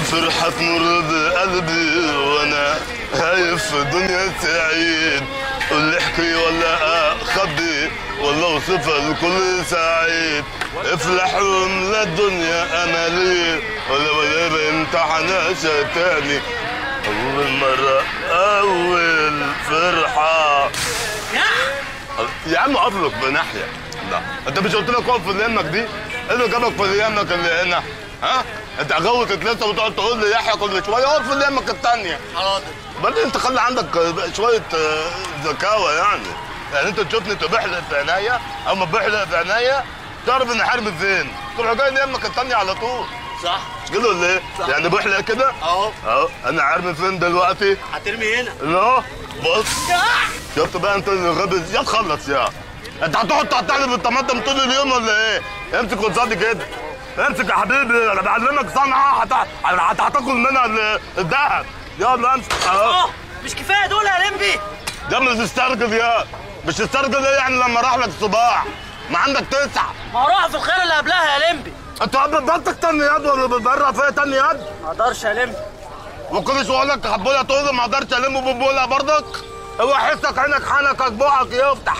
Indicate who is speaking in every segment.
Speaker 1: فرحة تمر بقلبي وانا هايف في دنيا سعيد قول لي احكي ولا اخبي ولا اوصفها لكل سعيد افلح واملا الدنيا امالي ولا ولا بامتحانها تاني اول مرة اول فرحة يا عم اقف لك بناحية لا انت مش قلت لك اقف في اللي يمك دي؟ ايه اللي جابك في اللي يمك اللي هنا؟ ها؟ انت غوت لسه وتقعد تقول لي يحيى كل شويه اقف في اللي يمك الثانيه
Speaker 2: حاضر
Speaker 1: بعدين انت خلي عندك شويه آه، ذكاوه يعني يعني انت تشوفني انت بحلق في عينيا او ما بحلق في عينيا تعرف ان حرب فين تروح جاي ليمك الثانيه على طول
Speaker 2: صح
Speaker 1: مش كده ولا ايه؟
Speaker 2: صح.
Speaker 1: يعني بحلق كده
Speaker 2: اهو
Speaker 1: اهو انا عارف فين دلوقتي
Speaker 2: هترمي هنا
Speaker 1: لا بص شفت بقى انت اللي غبي يا تخلص يا انت هتقعد تقطع لي بالطماطم طول اليوم ولا ايه؟ امسك قصادي كده امسك يا حبيبي انا بعلمك صنعه هت- هت- هتاكل منها ال- الذهب يلا امسك اهو
Speaker 2: اه مش كفايه دول يا لمبي
Speaker 1: ده مش تسترجل يا مش تسترجل ايه يعني لما راح لك صباع ما عندك تسعه
Speaker 2: ما هروح في الخير اللي قبلها يا لمبي
Speaker 1: انت بتبطك تاني يد ولا بتبرع فيا تاني يد
Speaker 2: ما اقدرش يا لمبي
Speaker 1: وكل شويه اقول لك حبوله تقول لي ما اقدرش الم ببوله برضك اوعى حسك عينك حنكك بقك يفتح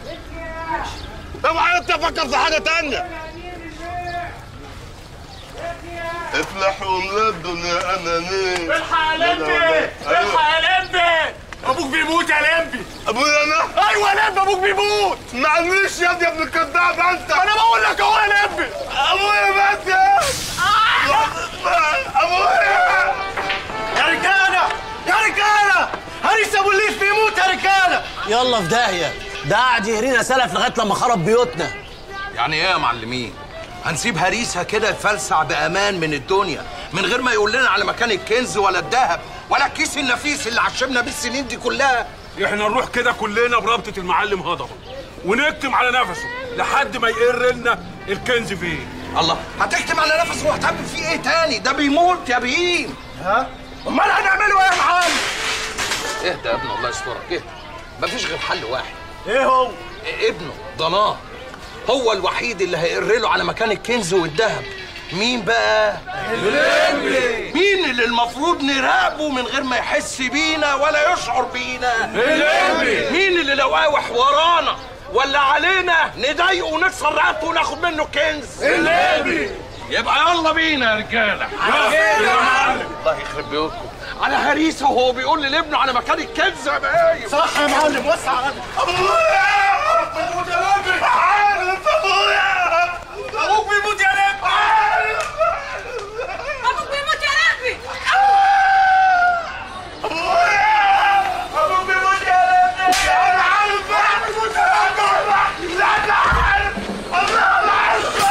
Speaker 1: اوعى انت تفكر في حاجه تانية افلح واملا الدنيا انانيه
Speaker 3: الحق يا لمبي الحق يا لمبي ابوك بيموت يا لمبي
Speaker 1: ابويا انا
Speaker 3: ايوه يا لمبي ابوك بيموت
Speaker 1: معلش يا ابني يا ابن الكذاب انت
Speaker 3: انا بقول لك اهو يا لمبي
Speaker 1: ابويا مات يا ابويا
Speaker 3: يا رجاله يا رجاله هريس ابو الليث بيموت يا رجاله
Speaker 2: يلا في داهيه ده قاعد يهرينا سلف لغايه لما خرب بيوتنا
Speaker 4: يعني ايه يا معلمين؟ هنسيب هريسها كده يتفلسع بامان من الدنيا من غير ما يقول لنا على مكان الكنز ولا الذهب ولا الكيس النفيس اللي عشمنا بيه السنين دي كلها
Speaker 3: احنا نروح كده كلنا برابطه المعلم هضبه ونكتم على نفسه لحد ما يقر لنا الكنز فين
Speaker 4: الله هتكتم على نفسه وهتعمل فيه ايه تاني؟ ده بيموت يا بهيم ها؟ امال هنعمله ايه يا معلم؟ اهدى يا ابني الله يسترك اهدى مفيش غير حل واحد
Speaker 3: ايه هو
Speaker 4: ابنه ضناه هو الوحيد اللي هيقر له على مكان الكنز والذهب مين بقى؟ الليمبي مين اللي المفروض نراقبه من غير ما يحس بينا ولا يشعر بينا؟ الليمبي مين اللي لو قاوح ورانا ولا علينا نضايقه ونكسر رقبته وناخد منه كنز؟ الليمبي يبقى يلا بينا يا رجاله الله يخرب بيوتكم على هريسه وهو بيقول لابنه على مكان الكنز يا باين
Speaker 3: صح يا معلم وسع على ابوك بيموت يا لمبي
Speaker 5: ابوك بيموت يا لمبي
Speaker 3: ابوك بيموت يا لمبي انا عارف انا بيموت يا لمبي لا لا عارف الله لا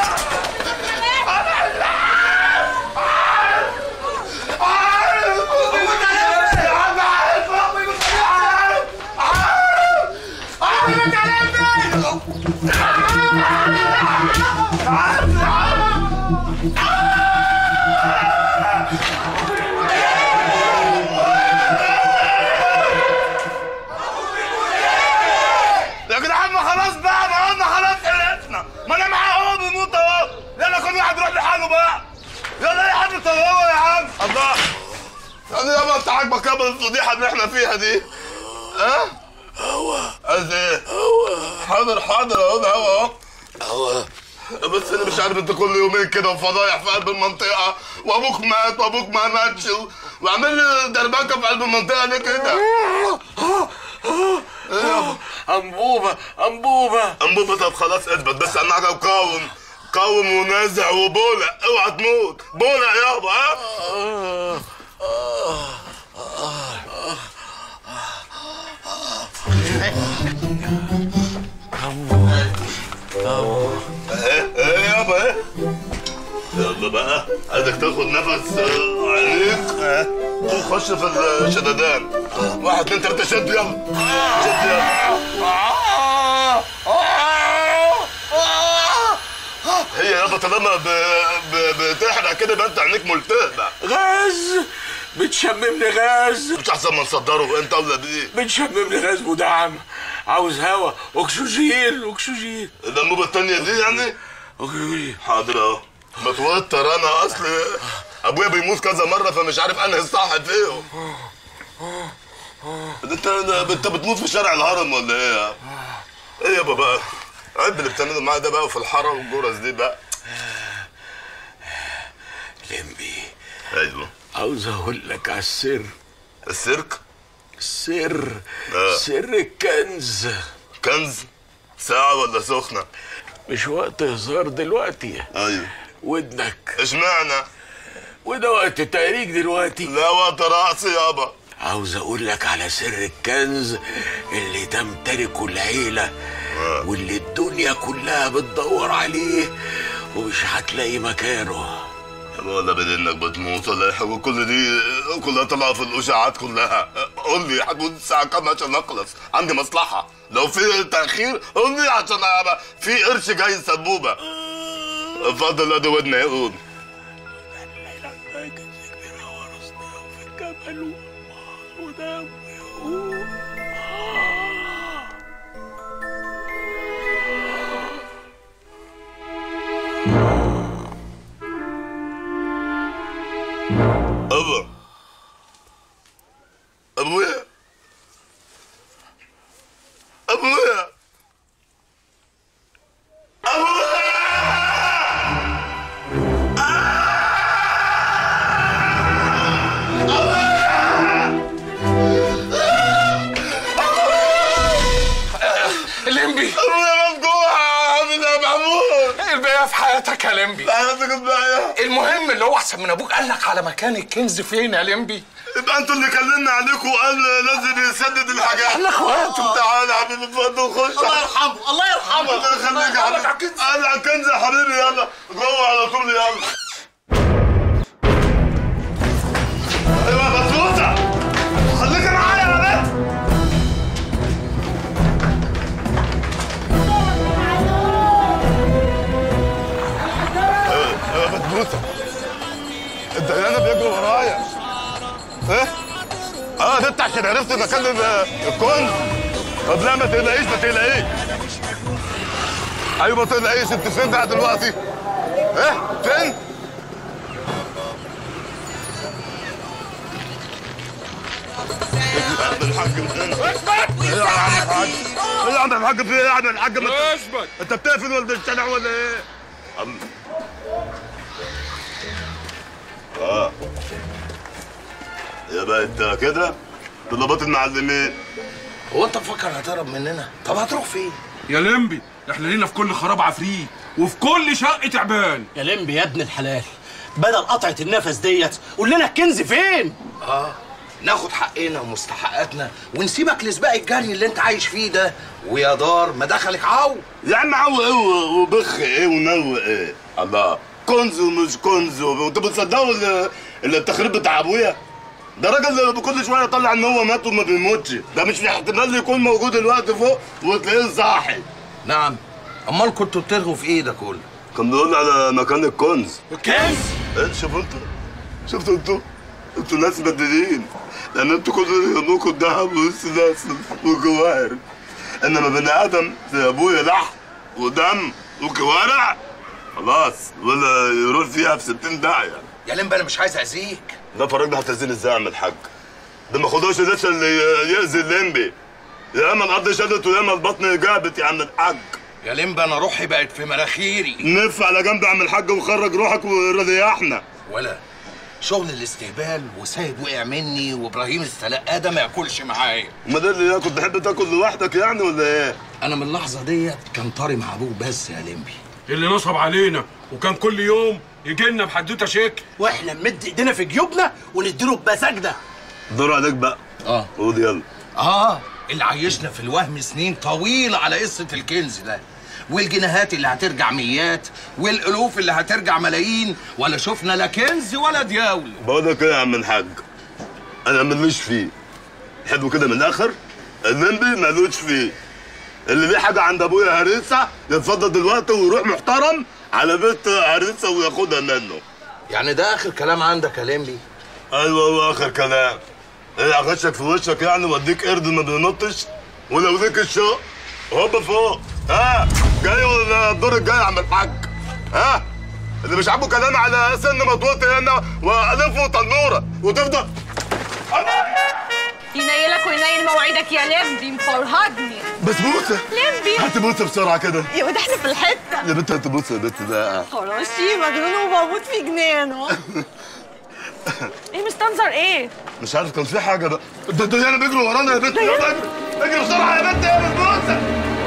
Speaker 1: يا جدعان ما خلاص بقى ما قلنا خلاص عرفنا ما انا معاه اهو بيموت اهو يلا كل واحد يروح لحاله بقى يلا يا عم طلعوا يا عم الله يعني يابا انت عاجبك يابا الفضيحه اللي احنا فيها دي ها؟ هو عايز ايه؟ هو حاضر حاضر اهو ده هو اهو بس انا مش عارف انت كل يومين كده وفضايح في قلب المنطقه وابوك مات وابوك ما ماتش وعامل لي دربكه في قلب المنطقه ليه كده؟ ايه يابا؟
Speaker 3: انبوبه انبوبه
Speaker 1: انبوبة طب خلاص اثبت بس اهم حاجه وقاوم قاوم ونازع وبولع اوعى تموت بولع يابا ها ايه ايه يابا ايه يلا بقى عايزك تاخد نفس آه، عميق اه وخش في الشددان واحد اتنين تلاته شد يلا شد يلا هي يابا طالما ب- ب- بتحرق كده يبقى انت عينيك ملتهبه
Speaker 3: غاز بتشممني غاز
Speaker 1: مش احسن ما نصدره انت ولا بايه
Speaker 3: بتشممني غاز مدعم عاوز هوا اكسجين اكسجين
Speaker 1: الانبوبه التانيه دي يعني
Speaker 3: اكسجين
Speaker 1: حاضر اهو متوتر انا اصل ابويا بيموت كذا مره فمش عارف انهي الصح فيهم انت انت بتموت في شارع الهرم ولا ايه يا ايه يابا بقى عيب اللي بتعمله معايا ده بقى في الحاره والجرس دي بقى
Speaker 5: لمبي
Speaker 1: ايوه
Speaker 5: عاوز اقول لك على السر
Speaker 1: السيرك
Speaker 5: سر
Speaker 1: آه.
Speaker 5: سر الكنز
Speaker 1: كنز ساعة ولا سخنة؟
Speaker 5: مش وقت هزار دلوقتي
Speaker 1: ايوه
Speaker 5: ودنك
Speaker 1: اشمعنى؟
Speaker 5: وده وقت تهريج دلوقتي
Speaker 1: لا وقت رقص يابا
Speaker 5: عاوز اقول لك على سر الكنز اللي تمتلكه العيلة واللي الدنيا كلها بتدور عليه ومش هتلاقي مكانه
Speaker 1: يابا ولا بدل انك بتموت ولا اي حاجة كل دي كلها طالعة في الاشاعات كلها قول لي هتموت الساعة كام عشان اخلص عندي مصلحة لو في تأخير قول لي عشان أبقى في قرش جاي سبوبة اتفضل ادي ودني يقول ابا ابويا ابويا
Speaker 4: لمبي
Speaker 1: ابويا مفجوع عامل يا محمود
Speaker 4: الباقي في حياتك يا لمبي
Speaker 1: حياتك معايا
Speaker 4: المهم اللي هو احسن من ابوك قال لك على مكان الكنز فين يا لمبي
Speaker 1: يبقى انتوا اللي كلمنا عليكم وقال لازم يسدد الحاجات احنا اخواتهم تعالى يا حبيبي اتفضل خش
Speaker 2: الله يرحمه الله يرحمه
Speaker 1: الله يخليك يا حبيبي انا على الكنز يا حبيبي يلا جوه على طول يلا ايوه بسوسه خليك معايا يا بنت ايوه ايوه بسبوسه انت انا بيجري ورايا ايه؟ اه ده انت عشان عرفت مكان ال- الكنز طب لا ما تقلقيش ما تقلقيش ايوه ما تقلقيش انت فين بقى دلوقتي؟ ايه؟ فين؟ يا عم الحاج ايه يا عم الحاج؟ ايه يا عم الحاج في ايه يا عم الحاج ما
Speaker 3: اثبت
Speaker 1: انت بتقفل ولا الشارع ولا ايه؟ عم اه يا بقى انت كده طلبات المعلمين
Speaker 4: هو انت مفكر هتهرب مننا طب هتروح فين
Speaker 3: يا لمبي احنا لينا في كل خراب عفريت وفي كل شقة تعبان
Speaker 2: يا لمبي يا ابن الحلال بدل قطعة النفس ديت قول لنا الكنز فين
Speaker 4: اه ناخد حقنا ومستحقاتنا ونسيبك لسباق الجري اللي انت عايش فيه ده ويا دار ما دخلك عو
Speaker 1: يا عم عو ايه و- وبخ ايه ونو ايه الله كنز ومش كنز وانتوا بتصدقوا ال- ال- التخريب بتاع ابويا ده راجل كل شويه يطلع ان هو مات وما بيموتش ده مش احتمال يكون موجود الوقت فوق وتلاقيه صاحي
Speaker 4: نعم امال كنتوا بترغوا في ايه ده كله
Speaker 1: كان بيقول على مكان الكنز
Speaker 2: الكنز
Speaker 1: ايه شوفوا انتوا شفتوا انتوا انتوا ناس مدلين لان انتوا كل يهمكم الذهب والسلاسل والجواهر انما بني ادم زي ابويا لحم ودم وكوارع خلاص ولا يروح فيها في 60 داعيه
Speaker 4: يا لمبي انا مش عايز اذيك
Speaker 1: ده فرج ده هتزين ازاي يا عم الحاج ده ما خدوش ده اللي يأذي الليمبي يا اما الارض شدت ويا اما البطن جابت يا عم الحاج
Speaker 4: يا لمبي انا روحي بقت في مناخيري
Speaker 1: نف على جنب يا عم الحاج وخرج روحك وريحنا
Speaker 4: ولا شغل الاستهبال وسيد وقع مني وابراهيم السلاق ده ما ياكلش معايا
Speaker 1: ما ده اللي كنت تحب تاكل لوحدك يعني ولا ايه؟
Speaker 4: انا من اللحظه ديت كان طاري مع ابوه بس يا لمبي
Speaker 3: اللي نصب علينا وكان كل يوم يجي لنا بحدوته شكل
Speaker 2: واحنا نمد ايدينا في جيوبنا ونديله بمزاجنا
Speaker 1: دور عليك بقى
Speaker 4: اه
Speaker 1: قول يلا
Speaker 4: اه اللي عايشنا في الوهم سنين طويله على قصه الكنز ده والجنيهات اللي هترجع ميات والالوف اللي هترجع ملايين ولا شفنا لا كنز ولا دياول
Speaker 1: بقول لك ايه يا عم الحاج انا ملوش فيه حلو كده من الاخر الليمبي ملوش فيه اللي ليه حاجه عند ابويا هريسه يتفضل دلوقتي ويروح محترم على بيت هريسه وياخدها منه
Speaker 4: يعني ده اخر كلام عندك يا لمبي
Speaker 1: ايوه هو اخر كلام ايه اغشك في وشك يعني واديك قرد ما بينطش ولو ليك الشوق هوب فوق ها جاي ولا الدور الجاي يا عم الحاج ها اللي مش عاجبه كلام على سن مضغوط هنا والفه تنوره وتفضل
Speaker 6: ينيلك وينيل مواعيدك يا لمبي مفرهدني
Speaker 1: بسبوسه
Speaker 6: لمبي
Speaker 1: هات بوسه بسرعه كده
Speaker 6: يا ولد احنا في الحته
Speaker 1: يا بنت هات بوسه يا بنت ده
Speaker 6: خراشي مجنون وبموت في جنانه ايه مستنظر ايه؟
Speaker 1: مش عارف كان في حاجه بقى ده ديانا بيجروا ورانا يا بنت يلا اجري اجري بسرعه يا بنت يا بسبوسه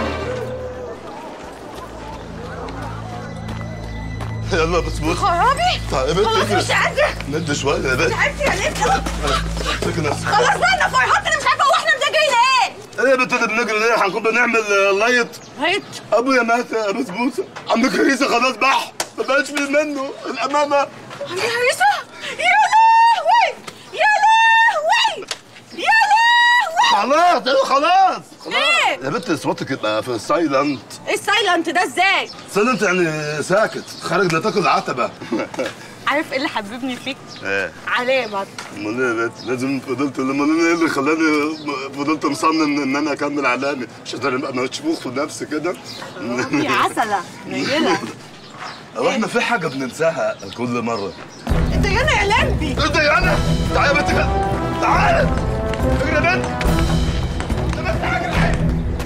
Speaker 1: يلا يا بسبوسه
Speaker 6: خرابي
Speaker 1: تعالي يا بنت
Speaker 6: خلاص
Speaker 1: اجري
Speaker 6: مش قادره
Speaker 1: ند شويه يا بنت
Speaker 6: تعبت يا لمبي
Speaker 1: امسكي نفسك
Speaker 6: خلاص بقى انا فرهدت انا مش عارفه هو احنا مذاكرين ايه؟
Speaker 1: ايه يا بنت اللي بنجري ليه هنكون بنعمل آه، لايت
Speaker 6: هيت
Speaker 1: ابويا مات يا بسبوسه عم كريسه خلاص بح ما بقاش في منه الامانه
Speaker 6: عندي هريسه يا لهوي يا لهوي يا لهوي
Speaker 1: خلاص ايوه خلاص خلاص
Speaker 6: ايه؟
Speaker 1: يا بنت صوتك يبقى في السايلنت
Speaker 6: ايه السايلنت ده ازاي؟
Speaker 1: سايلنت يعني ساكت خارج لا تاكل عتبه
Speaker 6: عارف ايه اللي حببني فيك؟
Speaker 1: ايه
Speaker 6: علامك
Speaker 1: امال ايه يا بنت لازم فضلت امال انا ايه اللي خلاني فضلت مصمم ان انا اكمل علامي عشان ابقى مشبوخ في نفسي كده
Speaker 6: يا عسله نيله
Speaker 1: هو احنا في حاجه بننساها كل مره
Speaker 6: انت يانا يا لمبي
Speaker 1: ايه ده يا انا تعالى يا بنت كده تعالى اجري يا بنت يا بنت اجري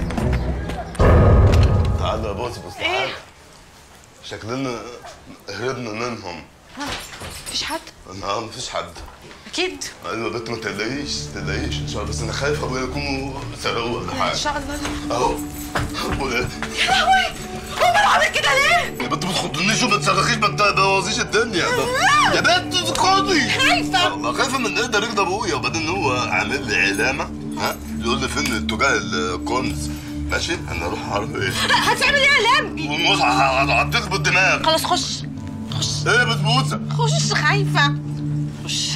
Speaker 1: تعالى يا بص بص تعالى
Speaker 6: ايه؟
Speaker 1: شكلنا هربنا منهم
Speaker 6: مفيش حد؟
Speaker 1: اه مفيش حد
Speaker 6: اكيد
Speaker 1: ايوه يا بنت ما تقلقيش ما تقلقيش ان شاء الله بس انا خايف ابويا يكونوا سرقوه ولا
Speaker 6: ان
Speaker 1: حاجه
Speaker 6: شاء الله
Speaker 1: اهو ولاد
Speaker 6: يا لهوي هو انا عامل كده ليه؟
Speaker 1: يا بنت ما تخضنيش وما تصرخيش ما تبوظيش الدنيا يا بنت اسكتي
Speaker 6: خايفة.
Speaker 1: ما خايفه من ايه ده رضا ابويا وبعدين هو عامل لي علامه ها يقول لي فين اتجاه الكنز ماشي انا اروح اعرف ايه
Speaker 6: هتعمل ايه يا لمبي؟
Speaker 1: والموز هعطيك بالدماغ
Speaker 6: خلاص خش خش
Speaker 1: ايه بسبوسه
Speaker 6: خش خايفة خش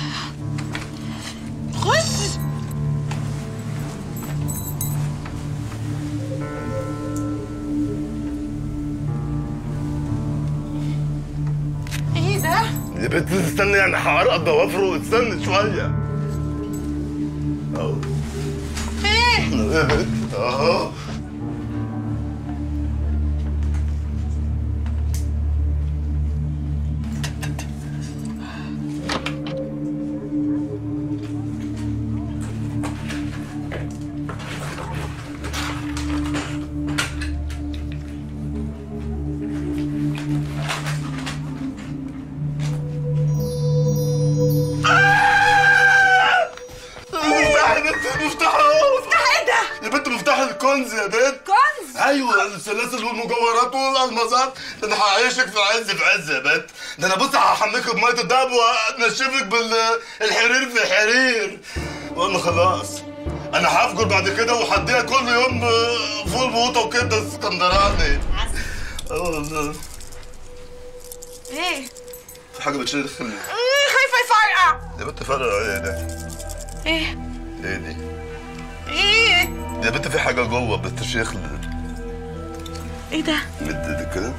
Speaker 6: خش ايه ده؟
Speaker 1: يا بنت استنى يعني هعرق ضوافره استنى شويه اهو
Speaker 6: ايه؟
Speaker 1: يا بنت اهو مفتاح يا بنت مفتاح اهو
Speaker 6: ايه ده؟
Speaker 1: يا بنت مفتاح الكنز يا بنت
Speaker 6: كنز؟
Speaker 1: ايوه السلاسل والمجوهرات والالمازات ده انا هعيشك في عز في عز يا بنت ده انا بص هحميك بميه الدهب وانشفك بالحرير في حرير وانا خلاص انا هفجر بعد كده وهديها كل يوم فول بوطه وكده اسكندراني اه والله
Speaker 6: ايه؟
Speaker 1: في حاجه بتشيل الخل
Speaker 6: ايه خايفة يفرقع
Speaker 1: يا بنت فرق ايه ده
Speaker 6: ايه؟
Speaker 1: ايه دي
Speaker 6: ايه؟
Speaker 1: يا بنت في حاجه جوه بتشيخ
Speaker 6: ايه ده؟
Speaker 1: مد ايدك كده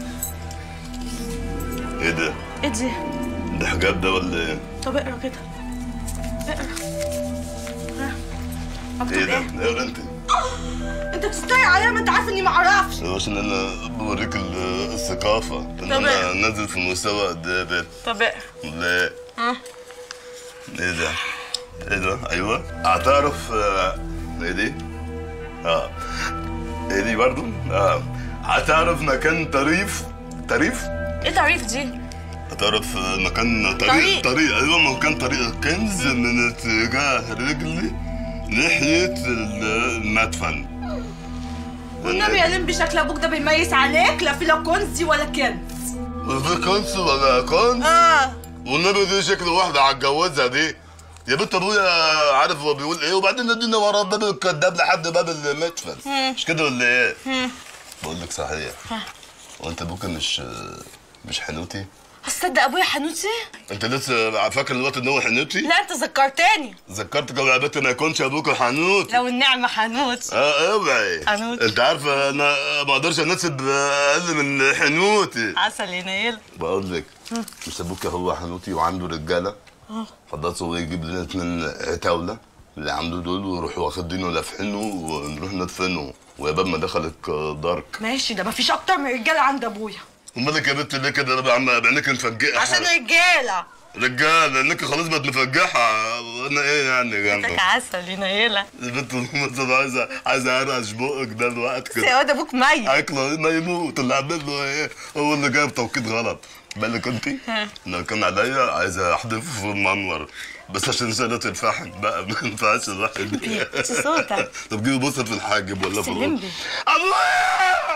Speaker 1: ايه ده
Speaker 6: ايه دي؟
Speaker 1: ده حجاب ده ولا ايه
Speaker 6: طب اقرا كده اقرا ها مكتوب
Speaker 1: ايه ده
Speaker 6: ايه؟
Speaker 1: اقرا انت
Speaker 6: انت بتستريق عليا ما انت عارف اني ما اعرفش
Speaker 1: يا باشا ان انا بوريك ال- الثقافة ان
Speaker 6: طب
Speaker 1: انا
Speaker 6: إيه؟
Speaker 1: نازل في المستوى قد ايه يا بنت
Speaker 6: طب اقرا
Speaker 1: لا
Speaker 6: ها
Speaker 1: ايه ده ايه ده ايوه هتعرف آه، ايه دي اه ايه دي برضو اه هتعرف مكان طريف طريف
Speaker 6: ايه تعريف دي؟
Speaker 1: هتعرف آه، مكان طريق
Speaker 6: طريق.
Speaker 1: طريق ايوه مكان طريق كنز من اتجاه رجلي ناحية ال- المدفن
Speaker 6: والنبي يا لمبي شكل ابوك ده بيميز عليك لا في لا كنزي ولا كنز
Speaker 1: في كنز ولا كنز
Speaker 6: اه
Speaker 1: والنبي دي شكل واحدة هتجوزها دي يا بنت ابويا عارف هو بيقول ايه وبعدين ادينا ورا باب الكداب لحد باب المدفن مش كده ولا ايه؟ بقول لك صحيح وانت ابوك مش مش حنوتي؟
Speaker 6: هتصدق ابويا حنوتي؟
Speaker 1: انت لسه فاكر الوقت ان هو حنوتي؟
Speaker 6: لا انت ذكرتني
Speaker 1: ذكرتك يا بنت ما يكونش ابوك حنوت
Speaker 6: لو النعمة حنوت
Speaker 1: اه اوعي
Speaker 6: حنوت.
Speaker 1: انت عارفه انا ما اقدرش انسب اقل من حنوتي
Speaker 6: عسل ينيل
Speaker 1: بقول لك مش ابوك هو حنوتي وعنده رجاله خلاص هو يجيب لنا اتنين عتاوله اللي عنده دول ويروح واخدينه لافحينه ونروح ندفنه ويا باب ما دخلك دارك
Speaker 6: ماشي ده مفيش اكتر من رجاله عند ابويا
Speaker 1: ومالك يا بنت ليه كده انا عم بعينك مفجئه
Speaker 6: عشان رجاله
Speaker 1: رجال لانك خلاص بقت مفجحه وانا ايه يعني
Speaker 6: انتك
Speaker 1: جنبك
Speaker 6: عسل يا نيله
Speaker 1: البنت مثلا عايزه عايزه ارقش بقك ده الوقت
Speaker 6: بس
Speaker 1: كده
Speaker 6: يا واد ابوك ميت
Speaker 1: اكله ما يموت اللي عامل له ايه هو اللي جايب توقيت غلط بالك انت انا كان عليا عايز احذف في المنور بس عشان سنة الفحم بقى ما ينفعش الواحد
Speaker 6: صوتك.
Speaker 1: طب جيبي بص في الحاجب ولا في
Speaker 6: سلم
Speaker 1: الأوضة.
Speaker 6: لي.
Speaker 1: الله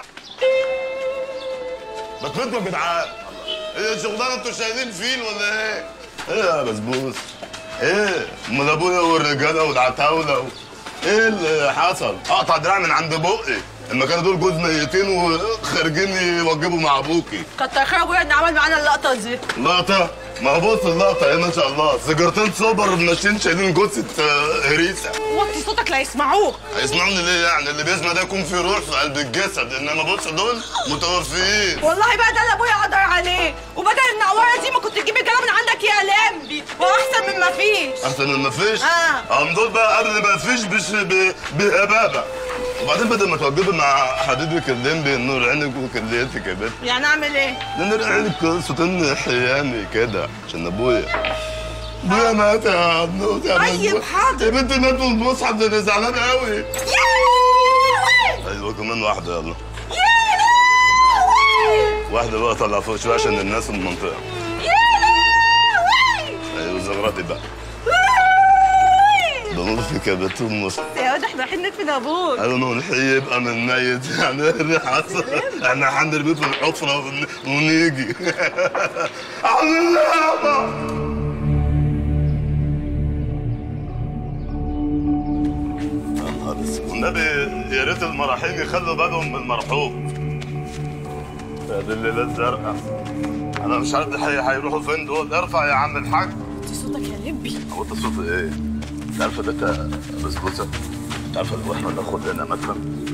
Speaker 1: ما تفضلوا يا جدعان ايه الشغلانه انتوا شايلين فيل ولا ايه؟ ايه يا بسبوس؟ ايه؟ امال ابويا والرجاله والعتاوله و... ايه اللي حصل؟ اقطع دراع من عند بقي لما كانوا دول جوز ميتين وخارجين يوجبوا مع ابوكي
Speaker 6: كتر خير ابويا ان عمل معانا اللقطه دي
Speaker 1: لقطه ما هو بص اللقطه هنا ان شاء الله سيجارتين سوبر ماشيين شايلين جثه آه، هريسه
Speaker 6: وطي صوتك لا يسمعوك
Speaker 1: هيسمعوني ليه يعني اللي بيسمع ده يكون في روح في قلب الجسد انما بص دول متوفيين
Speaker 6: والله بقى ده اللي ابويا قدر عليه وبدل النقوره دي ما كنت تجيب الكلام من عندك يا لمبي واحسن من ما فيش
Speaker 1: احسن من ما فيش
Speaker 6: آه.
Speaker 1: هم دول بقى قبل ما فيش بش ب- بهبابه وبعدين بدل ما توجبي مع حبيبك الليمبي نور عينك وكليتك يا بنت
Speaker 6: يعني اعمل ايه
Speaker 1: نور عينك صوتين حياني كده عشان ابويا ابويا مات يا بنوت يا
Speaker 6: طيب،
Speaker 1: بنت.
Speaker 6: حاضر.
Speaker 1: يا بنت مات في المصحف ده انا زعلان قوي
Speaker 6: يا لهوي
Speaker 1: ايوه كمان واحده يلا
Speaker 6: يا لهوي
Speaker 1: واحده بقى طلع فوق شويه عشان الناس في المنطقه
Speaker 6: يا لهوي
Speaker 1: ايوه زغرتي بقى بموت فيك يا بنت المصحف
Speaker 6: يا واد احنا رايحين ندفن ابوك
Speaker 1: انا نحيي يبقى من ميت يعني اللي حصل احنا هنرميه في الحفره ون- ونيجي عم يابا يا نهار اسود. والنبي يا ريت المراحيم يخلوا بالهم من المرحوم يا دي الليله الزرقاء انا مش عارف هي- هيروحوا فين دول ارفع يا عم الحاج
Speaker 6: وطي صوتك يا لمبي
Speaker 1: هو انت صوت ايه؟ انت عارفه ده ك- بسبوسه؟ انت عارفه لو احنا ناخد هنا مدفن؟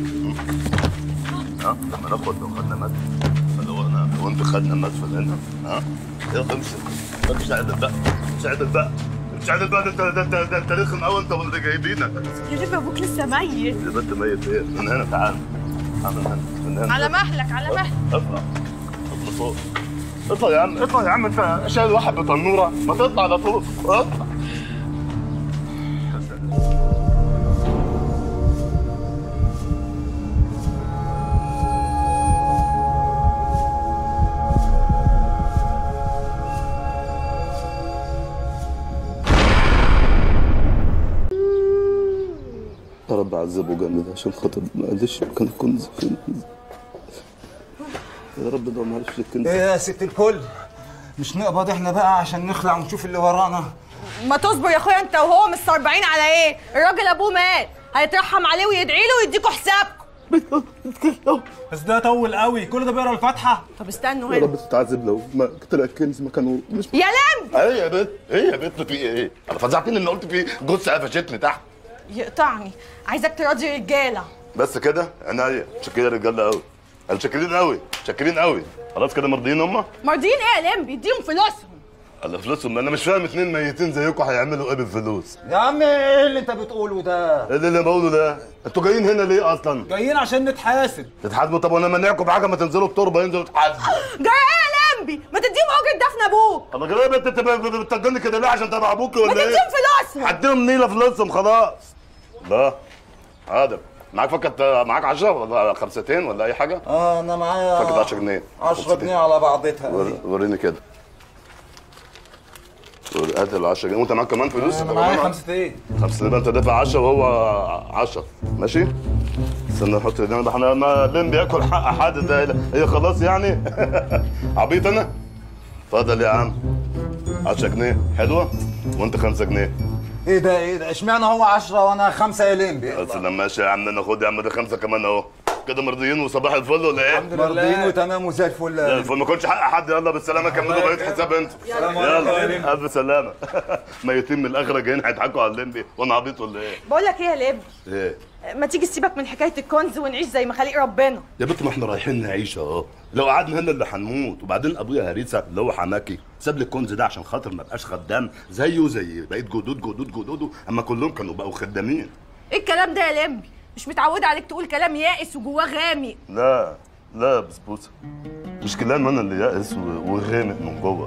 Speaker 1: ها؟ لما ناخد لو خدنا مدفن لو انا لو انت خدنا مدفن هنا ها؟ يلا امسك امسك عدل بقى امسك عدل بقى امسك عدل بقى ده انت ده انت ده انت رخم قوي انت واللي جايبينك
Speaker 6: يا لمبي ابوك لسه ميت
Speaker 1: يا بنت ميت ايه؟ من هنا تعال تعال من هنا من هنا
Speaker 6: على مهلك على مهلك
Speaker 1: اطلع اطلع فوق اطلع يا عم اطلع يا عم انت شايل واحد بتنوره ما تطلع على طول اطلع يا رب عذبه جامد عشان خاطر معلش كان كنز فين يا رب ده ما عرفش الكنز
Speaker 7: ايه يا ست الكل مش نقبض احنا بقى عشان نخلع ونشوف اللي ورانا
Speaker 6: ما تصبر يا اخويا انت وهو مستربعين على ايه الراجل ابوه مات هيترحم عليه ويدعي له ويديكوا حسابكم
Speaker 7: بس ده طول قوي كل ده بيقرا الفاتحه
Speaker 6: طب استنوا
Speaker 1: يا
Speaker 6: هنا
Speaker 1: رب تتعذب لو ما طلع الكنز مكانه مش
Speaker 6: يا لمبي
Speaker 1: ايه يا بنت ايه يا بنت في ايه انا فزعتني ان قلت في جثه قفشتني تحت
Speaker 6: يقطعني عايزك تراضي رجاله
Speaker 1: بس كده عناية شكرين يا رجاله قوي انا شاكرين قوي شاكرين قوي خلاص كده مرضيين هم
Speaker 6: مرضيين ايه يا لمبي اديهم فلوسهم
Speaker 1: على فلوسهم انا مش فاهم اتنين ميتين زيكم هيعملوا ايه بالفلوس
Speaker 7: يا عم ايه اللي انت بتقوله ده
Speaker 1: ايه اللي انا بقوله ده انتوا جايين هنا ليه اصلا
Speaker 7: جايين عشان نتحاسب
Speaker 1: تتحاسبوا طب وانا مانعكم بحاجه ما تنزلوا التربه ينزلوا تتحاسبوا
Speaker 6: جاي ايه يا لمبي ما تديهم اجره دفن ابوك
Speaker 1: انا كده بنت انت بتطجني كده ليه عشان تبع ابوكي
Speaker 6: ما
Speaker 1: ولا
Speaker 6: تديهم
Speaker 1: ايه
Speaker 6: فلوسهم
Speaker 1: هديهم نيله فلوسهم خلاص لا حاضر معاك فكت معاك 10 ولا خمستين ولا اي حاجه
Speaker 7: اه انا معايا
Speaker 1: فكت 10 جنيه
Speaker 7: 10 جنيه على بعضتها
Speaker 1: ور- وريني كده ور- هات ال 10 جنيه وانت معاك كمان فلوس
Speaker 7: انا معايا خمسة ايه
Speaker 1: خمسة يبقى انت دافع 10 وهو 10 ماشي استنى نحط ايدينا ده احنا ما لين بياكل حق حد ده هي خلاص يعني عبيط انا اتفضل يا عم 10 جنيه حلوه وانت 5 جنيه
Speaker 7: ايه ده ايه ده اشمعنى هو 10 وانا خمسة يا لمبي
Speaker 1: بس لما ماشي يا عم ناخد يا عم ده خمسه كمان اهو كده مرضيين وصباح الفل ولا ايه؟
Speaker 7: مرضيين وتمام وزي الفل
Speaker 1: زي الفل ما كنتش حق حد يلا بالسلامه كملوا بقيه حساب انت
Speaker 7: سلام عليكم يا لمبي.
Speaker 1: يلا الف سلامه ميتين من الاخره جايين هيضحكوا على الليمبي وانا عبيط ولا ايه؟
Speaker 6: بقول لك ايه يا لمبي
Speaker 1: ايه؟
Speaker 6: ما تيجي تسيبك من حكايه الكنز ونعيش زي ما خليق ربنا
Speaker 1: يا بنت ما احنا رايحين نعيش اهو لو قعدنا هنا اللي هنموت وبعدين ابويا هريسه اللي هو حماكي ساب لي الكنز ده عشان خاطر ما ابقاش خدام زيه زي بقيه جدود جدود جدوده اما كلهم كانوا بقوا خدامين
Speaker 6: ايه الكلام ده يا لمبي مش متعوده عليك تقول كلام يائس وجواه غامي
Speaker 1: لا لا يا بسبوسه مش كلام انا اللي يائس و- وغامق من جوه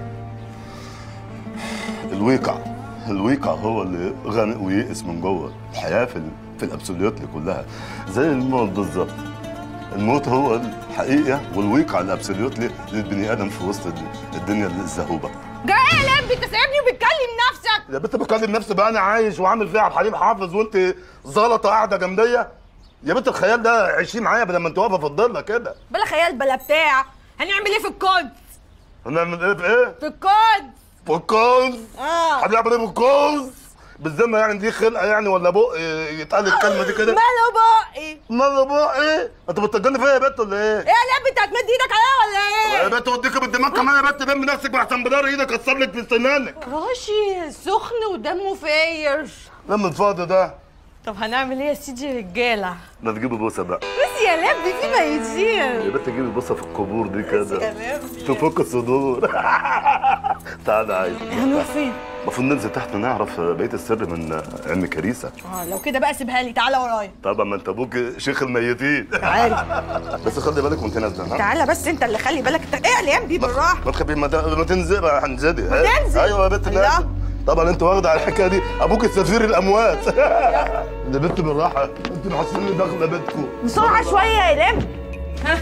Speaker 1: الواقع الواقع هو اللي غامق ويئس من جوه الحياه في ال... في الابسوليوتلي كلها زي الموت بالظبط الموت هو الحقيقه والواقع الابسوليوتلي للبني ادم في وسط ال- الدنيا الزهوبه
Speaker 6: جرى ايه يا لمبي انت سايبني وبتكلم نفسك
Speaker 1: يا بنت بكلم نفسي بقى انا عايش وعامل فيها عبد الحليم حافظ وانت زلطه قاعده جنبيا يا بنت الخيال ده عيشيه معايا بدل ما انت واقفه في الضله كده
Speaker 6: بلا خيال بلا بتاع هنعمل ايه في الكود
Speaker 1: هنعمل ايه في ايه؟
Speaker 6: في الكود
Speaker 1: في الكوز
Speaker 6: اه
Speaker 1: هنعمل ايه في الكوز؟ بالذمه يعني دي خلقه يعني ولا بق يتقال الكلمه دي كده؟
Speaker 6: ماله بقي
Speaker 1: ماله بق ايه؟ انت بتتجنن فيا يا بنت ولا ايه؟
Speaker 6: ايه يا لمبي انت هتمد ايدك عليا ولا
Speaker 1: يا
Speaker 6: ايه
Speaker 1: بنت وديك بالدماغ كمان يا بنت لم نفسك واحسن بدار ايدك اكسر لك في سنانك
Speaker 6: راشي سخن ودمه فاير
Speaker 1: لما الفاضي ده
Speaker 6: طب هنعمل ايه يا سيدي رجاله
Speaker 1: ما تجيبي بوسه بقى
Speaker 6: بس يا لمبي في ميتين
Speaker 1: يا بنت جيبي بوسه في القبور دي كده
Speaker 6: يا لمبي
Speaker 1: تفك الصدور تعالى عايز
Speaker 6: هنروح فين
Speaker 1: المفروض ننزل تحت نعرف بقيه السر من عم كريسه
Speaker 6: اه لو كده بقى سيبها لي تعالى ورايا
Speaker 1: طبعا ما انت ابوك شيخ الميتين
Speaker 6: تعالى
Speaker 1: بس خلي بالك وانت نازله ها؟
Speaker 6: تعالى بس انت اللي خلي بالك انت ايه يا لمبي بالراحه
Speaker 1: ما تخبي ما ت- ما تنزل بقى هنزلي
Speaker 6: ما تنزل.
Speaker 1: ايوه يا بنت
Speaker 6: لا.
Speaker 1: نازل طبعا انت واخده على الحكايه دي ابوك سفير الاموات ده بنت بالراحه انتوا محسنين داخله بيتكم
Speaker 6: بسرعه شويه يا لمبي ها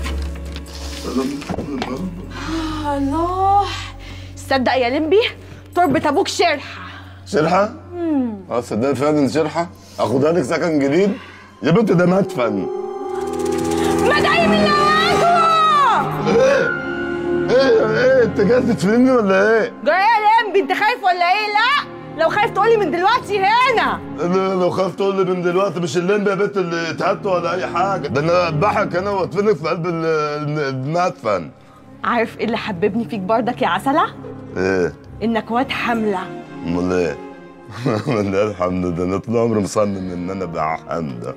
Speaker 6: الله تصدق يا لمبي تربة ابوك شرحه
Speaker 1: شرحه؟ اه صدقني فعلا شرحه اخدها لك سكن جديد يا بنت ده مدفن
Speaker 6: ما دايم اللي
Speaker 1: ايه ايه ايه انت جاي تدفنني ولا ايه؟
Speaker 6: جاي يا لمبي انت خايف ولا ايه لا لو خايف تقولي من دلوقتي هنا
Speaker 1: انا لو خاف تقول لي من دلوقتي مش اللمبه يا بنت اللي اتهدت ولا اي حاجه ده انا اذبحك انا وادفنك في قلب ال- ال- المدفن
Speaker 6: عارف ايه اللي حببني فيك بردك يا عسله
Speaker 1: ايه
Speaker 6: انك واد حمله
Speaker 1: امال ايه؟ لا الحمد لله انا طول عمري مصمم ان انا ابقى حمده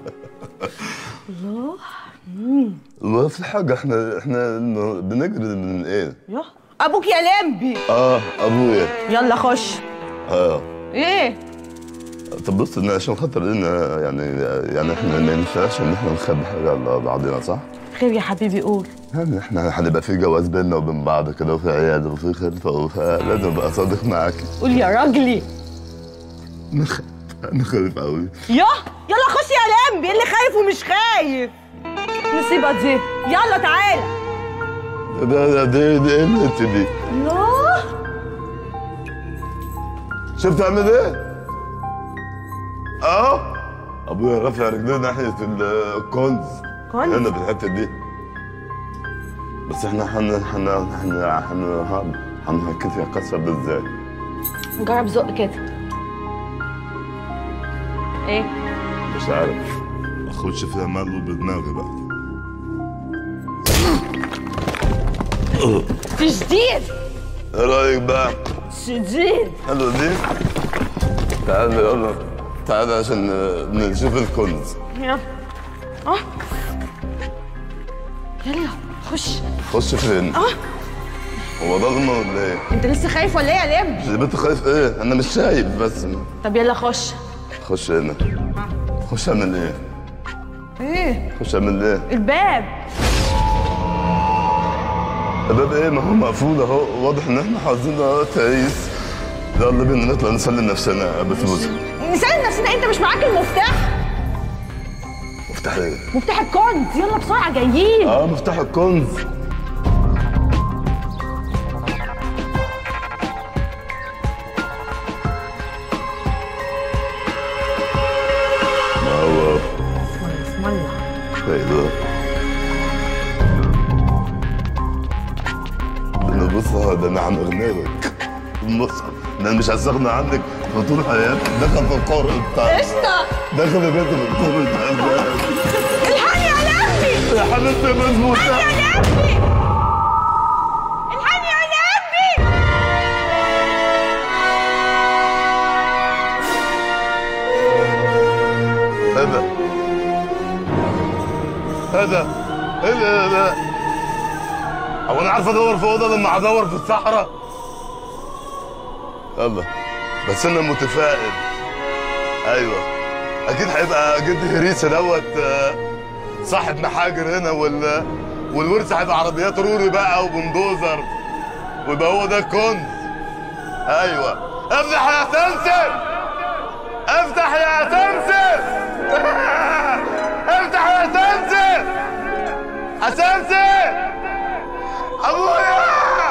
Speaker 1: الله وفي حاجه احنا احنا إنه بنجري من ايه؟
Speaker 6: يا ابوك يا لمبي
Speaker 1: اه ابويا
Speaker 6: يلا خش
Speaker 1: اه
Speaker 6: ايه
Speaker 1: طب بص إن عشان خاطر ان يعني يعني احنا ما ينفعش ان احنا نخبي حاجه على بعضنا صح؟
Speaker 6: خير يا حبيبي قول
Speaker 1: يعني احنا هنبقى في جواز بيننا وبين بعض كده وفي عياده وفي خلفه فلازم ابقى صادق معاك
Speaker 6: قول يا راجلي
Speaker 1: انا خايف انا خايف قوي
Speaker 6: يا يلا خش يا لمبي اللي خايف ومش خايف نصيبة دي يلا تعالى
Speaker 1: ده ده دي دي ايه البنت دي؟
Speaker 6: الله
Speaker 1: شفت عامل ايه؟ اه ابويا رافع رجليه ناحيه الكنز
Speaker 6: كنز؟
Speaker 1: هنا في الحته دي بس احنا هن هن هن هن هنهكت يا كسر ده ازاي؟
Speaker 6: جرب زق كده ايه
Speaker 1: مش عارف اخش فيها مقلوب بدماغي بقى
Speaker 6: تشديد
Speaker 1: ايه رايك بقى؟
Speaker 6: شديد
Speaker 1: حلو دي؟ تعال يلا تعال عشان نشوف الكنز
Speaker 6: يلا اه يلا خش
Speaker 1: خش فين؟
Speaker 6: اه
Speaker 1: هو ضلمه ولا ايه؟
Speaker 6: انت لسه خايف ولا ايه يا لمبي
Speaker 1: يا بنت خايف ايه؟ انا مش شايف بس
Speaker 6: طب يلا خش
Speaker 1: خش هنا خش اعمل ايه؟
Speaker 6: ايه
Speaker 1: خش اعمل ايه؟
Speaker 6: الباب
Speaker 1: الباب ايه ما هو مقفول اهو واضح ان احنا حظنا تعيس يلا بينا نطلع نسلم نفسنا بفلوس
Speaker 6: نسأل نفسنا انت مش معاك المفتاح
Speaker 1: مفتاح ايه؟
Speaker 6: مفتاح الكنز يلا بسرعه جايين
Speaker 1: اه مفتاح الكنز ما هو
Speaker 6: اسم الله
Speaker 1: ايه ده؟ انا بص ده انا عم اغنيك المصحف ده انا مش هستغنى عنك في طول حياتي دخل في القرء بتاع
Speaker 6: قشطه
Speaker 1: دخل يا بنت في القرء بتاع
Speaker 6: الحقني يا لمبي
Speaker 1: يا حبيبتي مظبوط
Speaker 6: يا لمبي الحقني يا لمبي
Speaker 1: هذا هذا ايه ده ده هو انا عارف ادور في اوضه لما هدور في الصحراء يلا بس انا متفائل ايوه اكيد هيبقى جد هريسه دوت آه، صاحب محاجر هنا وال والورث هيبقى عربيات روري بقى وبندوزر ويبقى هو ده الكنز ايوه افتح يا سمسم افتح يا سمسم افتح يا سمسم يا سمسم ابويا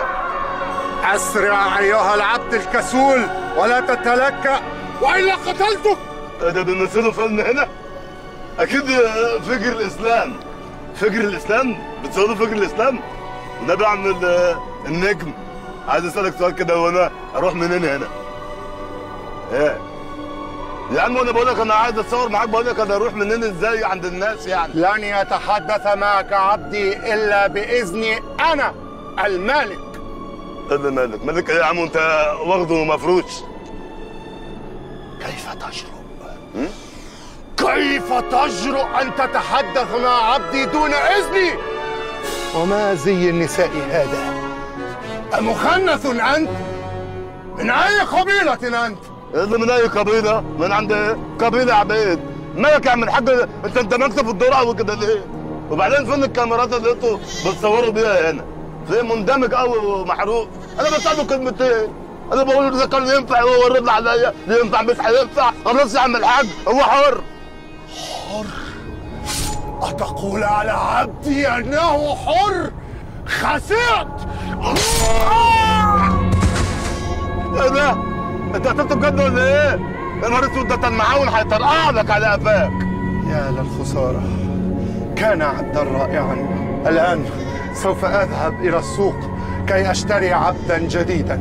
Speaker 7: اسرع ايها العبد الكسول ولا تتلكأ والا قتلتك
Speaker 1: ده بيمثلوا فيلم هنا اكيد فجر الاسلام فجر الاسلام بتصوروا فجر الاسلام ده بعمل النجم عايز اسالك سؤال كده وانا اروح منين هنا ايه يا عم وانا بقول لك انا عايز اتصور معاك بقول لك انا اروح منين ازاي عند الناس يعني
Speaker 7: لن يتحدث معك عبدي الا باذني انا المالك
Speaker 1: ايه اللي مالك مالك ايه يا عم وانت واخده مفروش
Speaker 7: كيف تجرؤ كيف تجرؤ ان تتحدث مع عبدي دون اذني وما زي النساء هذا أمخنث أنت؟ من أي قبيلة أنت؟
Speaker 1: اللي من اي قبيله من عند قبيله عبيد مالك يا عم الحاج انت اندمجت في الدور قوي كده ليه وبعدين فين الكاميرات اللي انتوا بتصوروا بيها هنا فين مندمج قوي ومحروق انا بساله كلمتين انا بقول له اذا كان ينفع هو ورد عليا ينفع مش هينفع خلاص يا عم الحاج هو حر
Speaker 7: حر أتقول على عبدي أنه حر خسرت
Speaker 1: ايه ده انت هتكتب بجد ولا ايه يا نهار اسود ده المعاون هيطرقع لك على قفاك
Speaker 7: يا للخسارة كان عبدا رائعا الآن سوف أذهب إلى السوق كي أشتري عبدا جديدا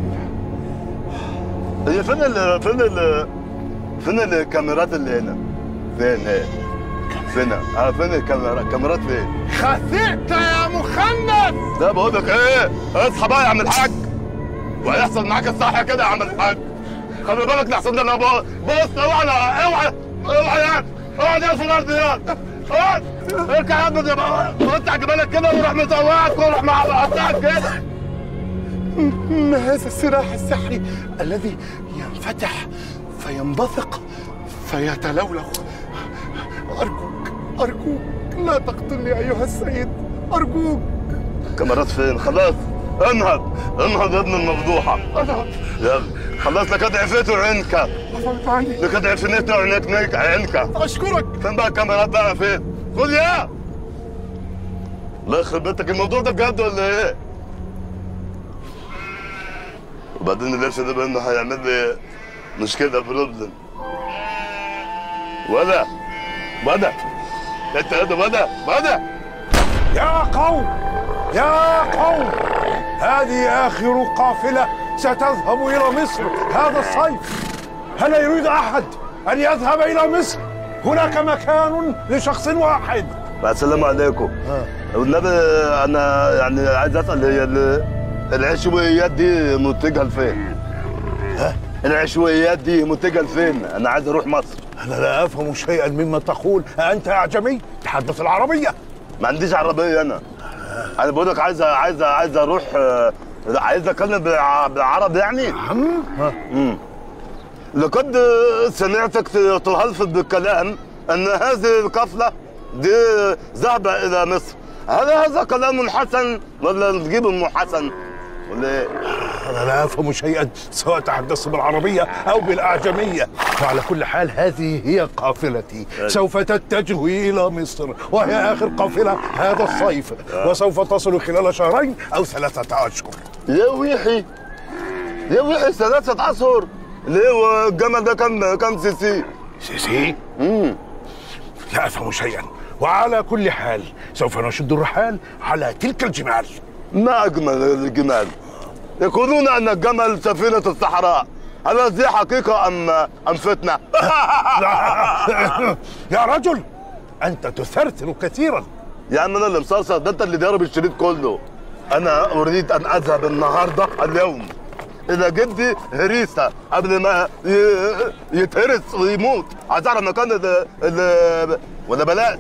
Speaker 1: هي فين ال فين ال فين الكاميرات اللي هنا؟ فين ايه؟ فين؟ اه فين الكاميرا الكاميرات فين؟
Speaker 7: خسئت يا مخنث
Speaker 1: ده بقول لك ايه؟ اصحى بقى يا عم الحاج وهيحصل معاك الصح كده يا عم الحاج خلي بالك لحسن ده انا بص بص اوعى اوعى اوعى يعني اقعد يا في الارض يا اقعد اركع يا ابني بقى قطع جبالك كده وروح مزوقك وروح مع قطعك كده
Speaker 7: ما هذا السلاح السحري الذي ينفتح فينبثق فيتلولو أرجوك أرجوك لا تقتلني أيها السيد أرجوك
Speaker 1: الكاميرات فين؟ خلاص انهض انهض يا ابن المفضوحة يلا خلاص لقد عفيت عنك
Speaker 7: عفوت عني
Speaker 1: لقد عفنيت عنك نيك عنك
Speaker 7: أشكرك
Speaker 1: فين بقى الكاميرات بقى فين؟ خد يا الله يخرب بيتك الموضوع ده بجد ولا ايه؟ وبعدين اللبس ده بانه هيعمل لي مشكلة بروبلم ولا ولا انت هذا ولا ولا
Speaker 7: يا قوم يا قوم هذه آخر قافلة ستذهب إلى مصر هذا الصيف هل يريد أحد أن يذهب إلى مصر هناك مكان لشخص واحد
Speaker 1: السلام عليكم والنبي انا يعني عايز اسال هي ال- العشوائيات دي متجهه لفين؟ ها؟ العشوائيات دي متجهه لفين؟ انا عايز اروح مصر
Speaker 7: أنا لا أفهم شيئا مما تقول أنت أعجمي تحدث العربية
Speaker 1: ما عنديش عربيه انا انا بقول لك عايز عايز عايز اروح آه، عايز اتكلم بالع- بالعربي يعني امم لقد سمعتك تهلفظ بالكلام ان هذه القفله دي ذهب الى مصر هل هذا كلام حسن ولا نجيب ام حسن ولا ايه؟
Speaker 7: أنا لا أفهم شيئا سواء تحدثت بالعربية أو بالأعجمية وعلى كل حال هذه هي قافلتي سوف تتجه إلى مصر وهي آخر قافلة هذا الصيف وسوف تصل خلال شهرين أو ثلاثة أشهر
Speaker 1: يا ويحي يا ويحي ثلاثة أشهر ليه والجمل ده كان كان سي سي
Speaker 7: سيسي
Speaker 1: امم
Speaker 7: لا أفهم شيئا وعلى كل حال سوف نشد الرحال على تلك الجمال
Speaker 1: ما أجمل الجمال يقولون أن الجمل سفينة الصحراء هل هذه حقيقة أم أم فتنة؟
Speaker 7: لا. يا رجل أنت تثرثر كثيرا
Speaker 1: يا عم أنا اللي مصرصر ده أنت اللي ضارب الشريط كله أنا أريد أن أذهب النهاردة اليوم إلى جدي هريسة قبل ما ي- يتهرس ويموت عايز أعرف مكان ال ال ولا بلاش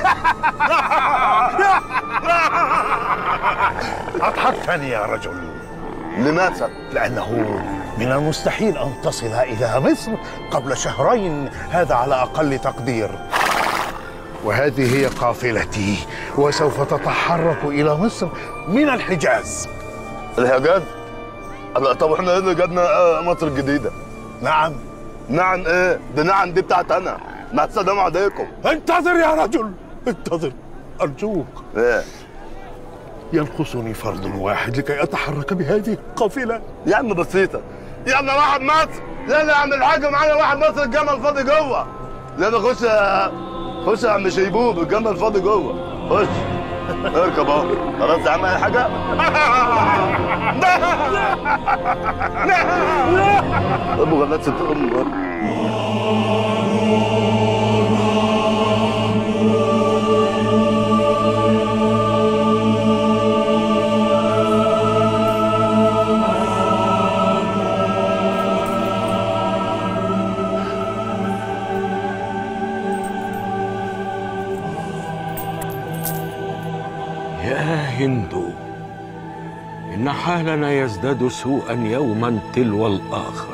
Speaker 7: أضحكتني يا رجل
Speaker 1: لماذا؟
Speaker 7: لأنه من المستحيل أن تصل إلى مصر قبل شهرين هذا على أقل تقدير وهذه هي قافلتي وسوف تتحرك إلى مصر من الحجاز
Speaker 1: الحجاز الله طب احنا ايه اللي جابنا آه، مصر الجديده
Speaker 7: نعم
Speaker 1: نعم ايه ده نعم دي بتاعت انا مع السلامه عليكم
Speaker 7: انتظر يا رجل انتظر أرجوك
Speaker 1: ايه
Speaker 7: ينقصني فرد واحد لكي أتحرك بهذه القافلة
Speaker 1: يا عم بسيطه يلا واحد مصر يلا يا عم الحاج معانا واحد مصر الجمل فاضي جوه يلا خش يا- خش يا عم شيبوب الجمل فاضي جوه خش اركب اهو خلاص يا عم اي حاجه ابو غلات ست ام
Speaker 5: يا هند إن حالنا يزداد سوءا يوما تلو الآخر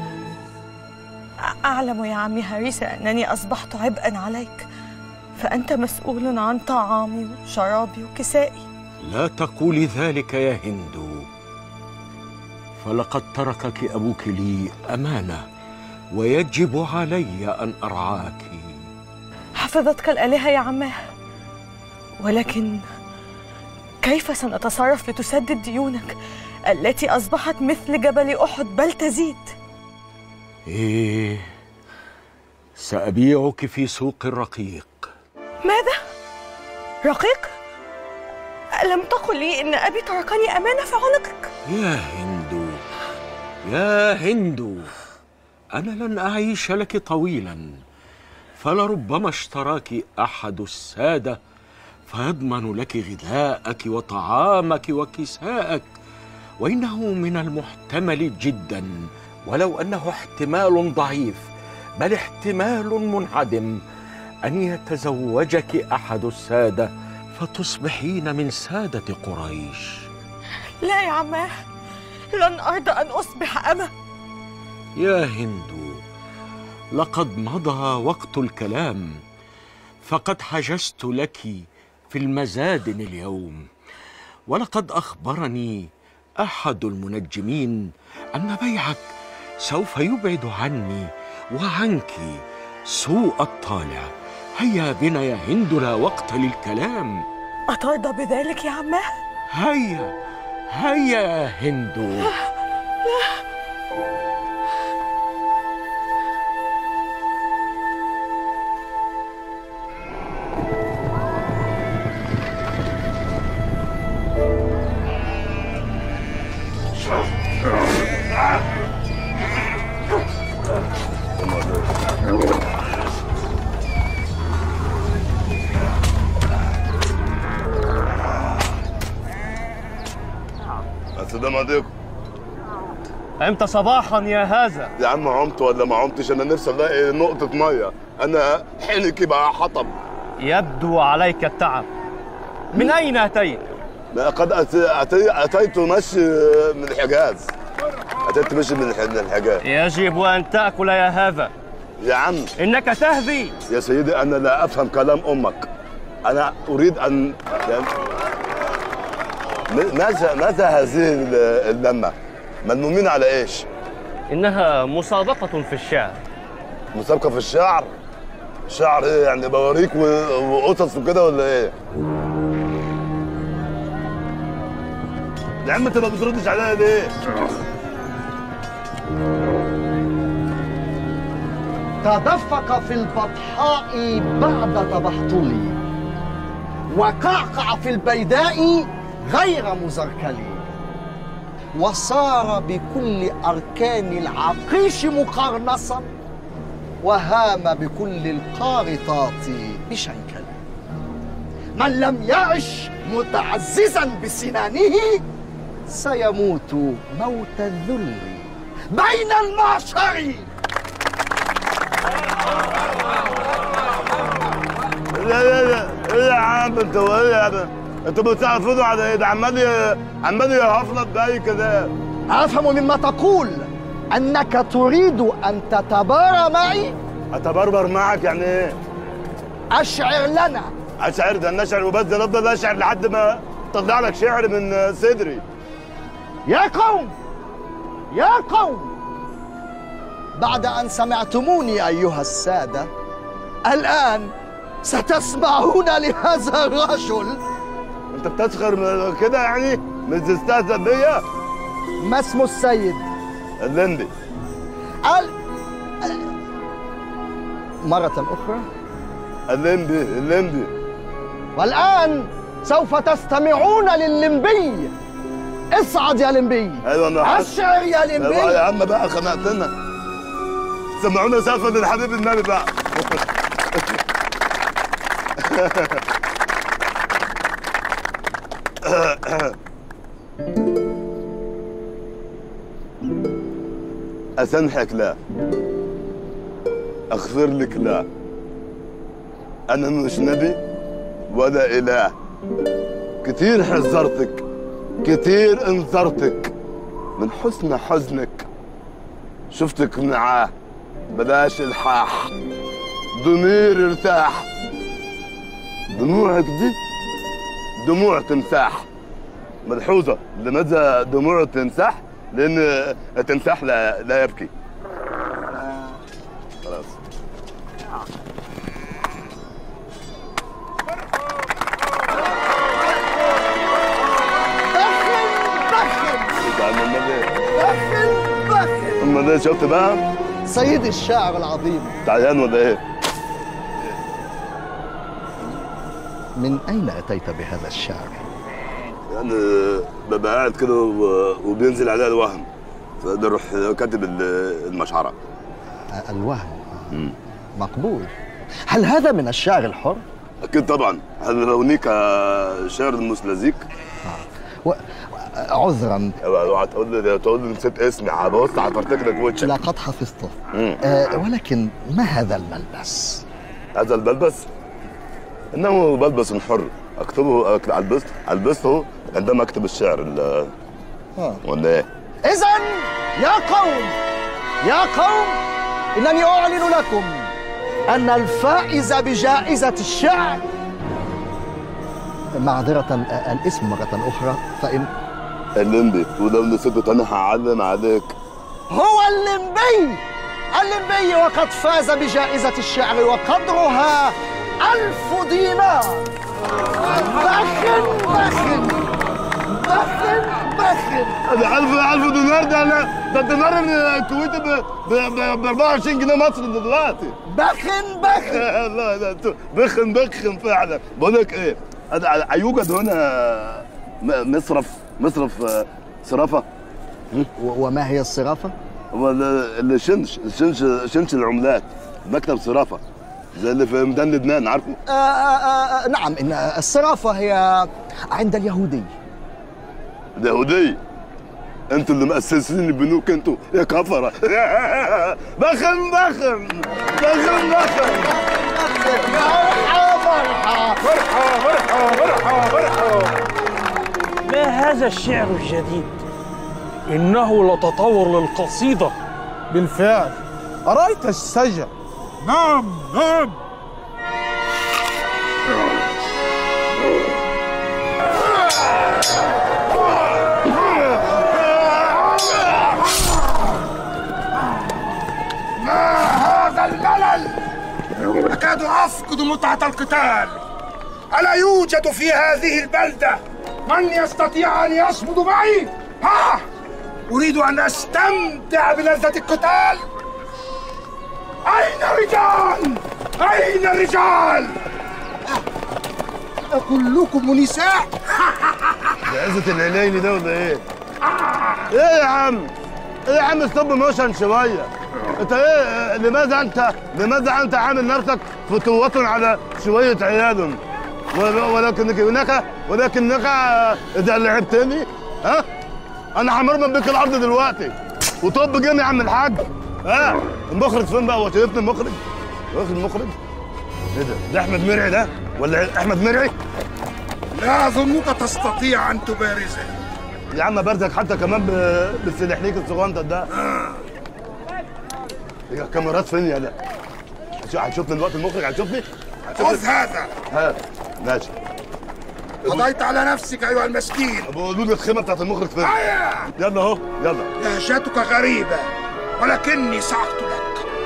Speaker 6: أعلم يا عمي هريسة أنني أصبحت عبئا عليك فأنت مسؤول عن طعامي وشرابي وكسائي
Speaker 5: لا تقولي ذلك يا هند فلقد تركك أبوك لي أمانة ويجب علي أن أرعاك
Speaker 6: حفظتك الآلهة يا عماه ولكن كيف سنتصرف لتسدد ديونك التي أصبحت مثل جبل أحد بل تزيد
Speaker 5: إيه سأبيعك في سوق الرقيق
Speaker 6: ماذا؟ رقيق؟ ألم تقل لي إن أبي تركني أمانة في عنقك؟
Speaker 5: يا هند يا هند أنا لن أعيش لك طويلا فلربما اشتراك أحد السادة فيضمن لك غذاءك وطعامك وكساءك وإنه من المحتمل جدا ولو أنه احتمال ضعيف بل احتمال منعدم أن يتزوجك أحد السادة فتصبحين من سادة قريش
Speaker 6: لا يا عماه لن أرضى أن أصبح أمة
Speaker 5: يا هند لقد مضى وقت الكلام فقد حجزت لك في المزادن اليوم ولقد اخبرني احد المنجمين ان بيعك سوف يبعد عني وعنك سوء الطالع هيا بنا يا هند لا وقت للكلام
Speaker 6: أترضى بذلك يا عماه؟
Speaker 5: هيا هيا يا هند
Speaker 1: السلام عليكم
Speaker 8: عمت صباحا يا هذا
Speaker 1: يا عم عمت ولا ما عمتش انا نفسي الاقي نقطه ميه انا حنكي بقى حطب
Speaker 8: يبدو عليك التعب من أين أتيت؟
Speaker 1: لقد أت- أتي... اتيت مشي من الحجاز اتيت مشي من الح- من الحجاز
Speaker 8: يجب أن تأكل يا هذا
Speaker 1: يا عم
Speaker 8: إنك تهذي
Speaker 1: يا سيدي انا لا افهم كلام امك انا اريد ان يعني م- ماذا ماذا هذه ال- اللمه ملمومين على ايش
Speaker 8: إنها مسابقة في الشعر
Speaker 1: مسابقه في الشعر شعر ايه يعني بوريك و- وقصص وكده ولا ايه يا عم انت ما بتردش عليا ليه
Speaker 9: تدفق في البطحاء بعد تبحطلي وقعقع في البيداء غير مزركل وصار بكل أركان العقيش مقرنصا وهام بكل القارطات بشنكل من لم يعش متعززا بسنانه سيموت موت الذل بين المعشر
Speaker 1: لا لا لا ايه يا عم انت ايه يا عم انتوا بتحافظوا على ايه ده عمال ي- عمال يهفلط باي كده
Speaker 9: أفهم مما تقول أنك تريد أن تتبارى معي
Speaker 1: اتبربر معك يعني ايه
Speaker 9: أشعر لنا
Speaker 1: اشعر ده نشعر وبس ده نفضل اشعر لحد ما طلع لك شعر من صدري
Speaker 9: يا قوم يا قوم بعد أن سمعتموني أيها السادة الآن ستسمعون لهذا الرجل
Speaker 1: انت بتسخر من كده يعني مش تستهزأ بيا
Speaker 9: ما اسم السيد
Speaker 1: اللندي
Speaker 9: ال... مرة أخرى
Speaker 1: اللندي اللندي
Speaker 9: والآن سوف تستمعون لللمبي اصعد يا لمبي
Speaker 1: ايوه انا حاسس
Speaker 9: الشعر يا
Speaker 1: ايوه يا
Speaker 9: لمبي
Speaker 1: عم بقى خنقتنا سمعونا سقفة للحبيب النبي بقى أسامحك لا أغفر لك لا أنا مش نبي ولا إله كتير حذرتك كتير انذرتك من حسن حزنك شفتك معاه بلاش الحاح ضمير ارتاح دموعك دي دموع تمساح ملحوظة لماذا دموع تمساح؟ لأن التمساح لا, لا يبكي خلاص
Speaker 9: بخن بخن
Speaker 1: يا عم أمال إيه؟
Speaker 9: بخن بخن
Speaker 1: أمال إيه شفت بقى؟
Speaker 9: سيدي الشاعر العظيم
Speaker 1: تعيان ولا إيه؟
Speaker 9: من أين أتيت بهذا الشعر؟
Speaker 1: يعني ببقى قاعد كده و- وبينزل عليها الوهم فده اروح كاتب ال- المشعره
Speaker 9: الوهم مقبول هل هذا من الشعر الحر؟
Speaker 1: اكيد طبعا هل هونيك شعر المسلزيك
Speaker 9: و... عذرا
Speaker 1: اوعى تقول لي تقول لي نسيت اسمي هبص هفرتك لك وشك
Speaker 9: لقد حفظته
Speaker 1: مم.
Speaker 9: آه ولكن ما هذا الملبس؟
Speaker 1: هذا البلبس انه بلبس حر اكتبه أكت- البسه البسه عندما اكتب الشعر ال-
Speaker 9: آه.
Speaker 1: ولا ايه؟
Speaker 9: إذا يا قوم يا قوم إنني أعلن لكم أن الفائز بجائزة الشعر معذرة آه، الاسم مرة أخرى فإن
Speaker 1: الليمبي ولو نسيت انا هعلم عليك
Speaker 9: هو اللمبي اللمبي وقد فاز بجائزة الشعر وقدرها ألف دينار بخن بخن بخن بخن
Speaker 1: ده 1000 1000 دينار ده انا ده الدينار الكويتي ب 24 جنيه مصري دلوقتي
Speaker 9: بخن بخن
Speaker 1: لا لا انتوا بخن بخن فعلا بقول لك ايه أنا- يوجد هنا م- مصرف مصرف آه، صرافه
Speaker 9: و- وما هي الصرافة؟
Speaker 1: هو ال- الشنش الشنش شنش العملات مكتب صرافه زي اللي في ميدان لبنان عارفه
Speaker 9: آه آه آه نعم إن الصرافة هي عند اليهودي
Speaker 1: اليهودي انتوا اللي مؤسسين البنوك انتوا يا كفره بخن بخن بخن بخن
Speaker 10: ما هذا الشعر الجديد إنه لتطور للقصيدة
Speaker 11: بالفعل أرأيت الشجر
Speaker 3: نعم نعم
Speaker 11: هذا الملل أكاد أفقد متعة القتال ألا يوجد في هذه البلدة من يستطيع أن يصمد معي؟ ها؟ أريد أن أستمتع بلذة القتال أين الرجال؟ أين الرجال؟ كلكم نساء
Speaker 1: ده عزة العليلي ده ولا ايه؟ ايه يا عم؟ ايه يا عم ستوب موشن شوية انت ايه لماذا انت لماذا انت عامل نفسك فتوة على شوية عيال ول- ولكنك هناك ولكنك اذا لعبتني ها انا همرمم بك الارض دلوقتي وطب جيم يا عم الحاج ها المخرج فين بقى هو شايفني المخرج واخد المخرج ايه ده ده احمد مرعي ده ولا احمد مرعي
Speaker 11: لا أظنك تستطيع أن تبارزني
Speaker 1: يا عم برزك حتى كمان ب- بالسلحليك الصغنطة ده هي الكاميرات فين يا لا هتشوفني دلوقتي المخرج هتشوفني
Speaker 11: خذ هذا
Speaker 1: هات ماشي
Speaker 11: قضيت على نفسك ايها المسكين
Speaker 1: بيقولوا لي الخيمه بتاعت المخرج فين
Speaker 11: هيا
Speaker 1: يلا اهو يلا
Speaker 11: لهجتك غريبة ولكني سأقتلك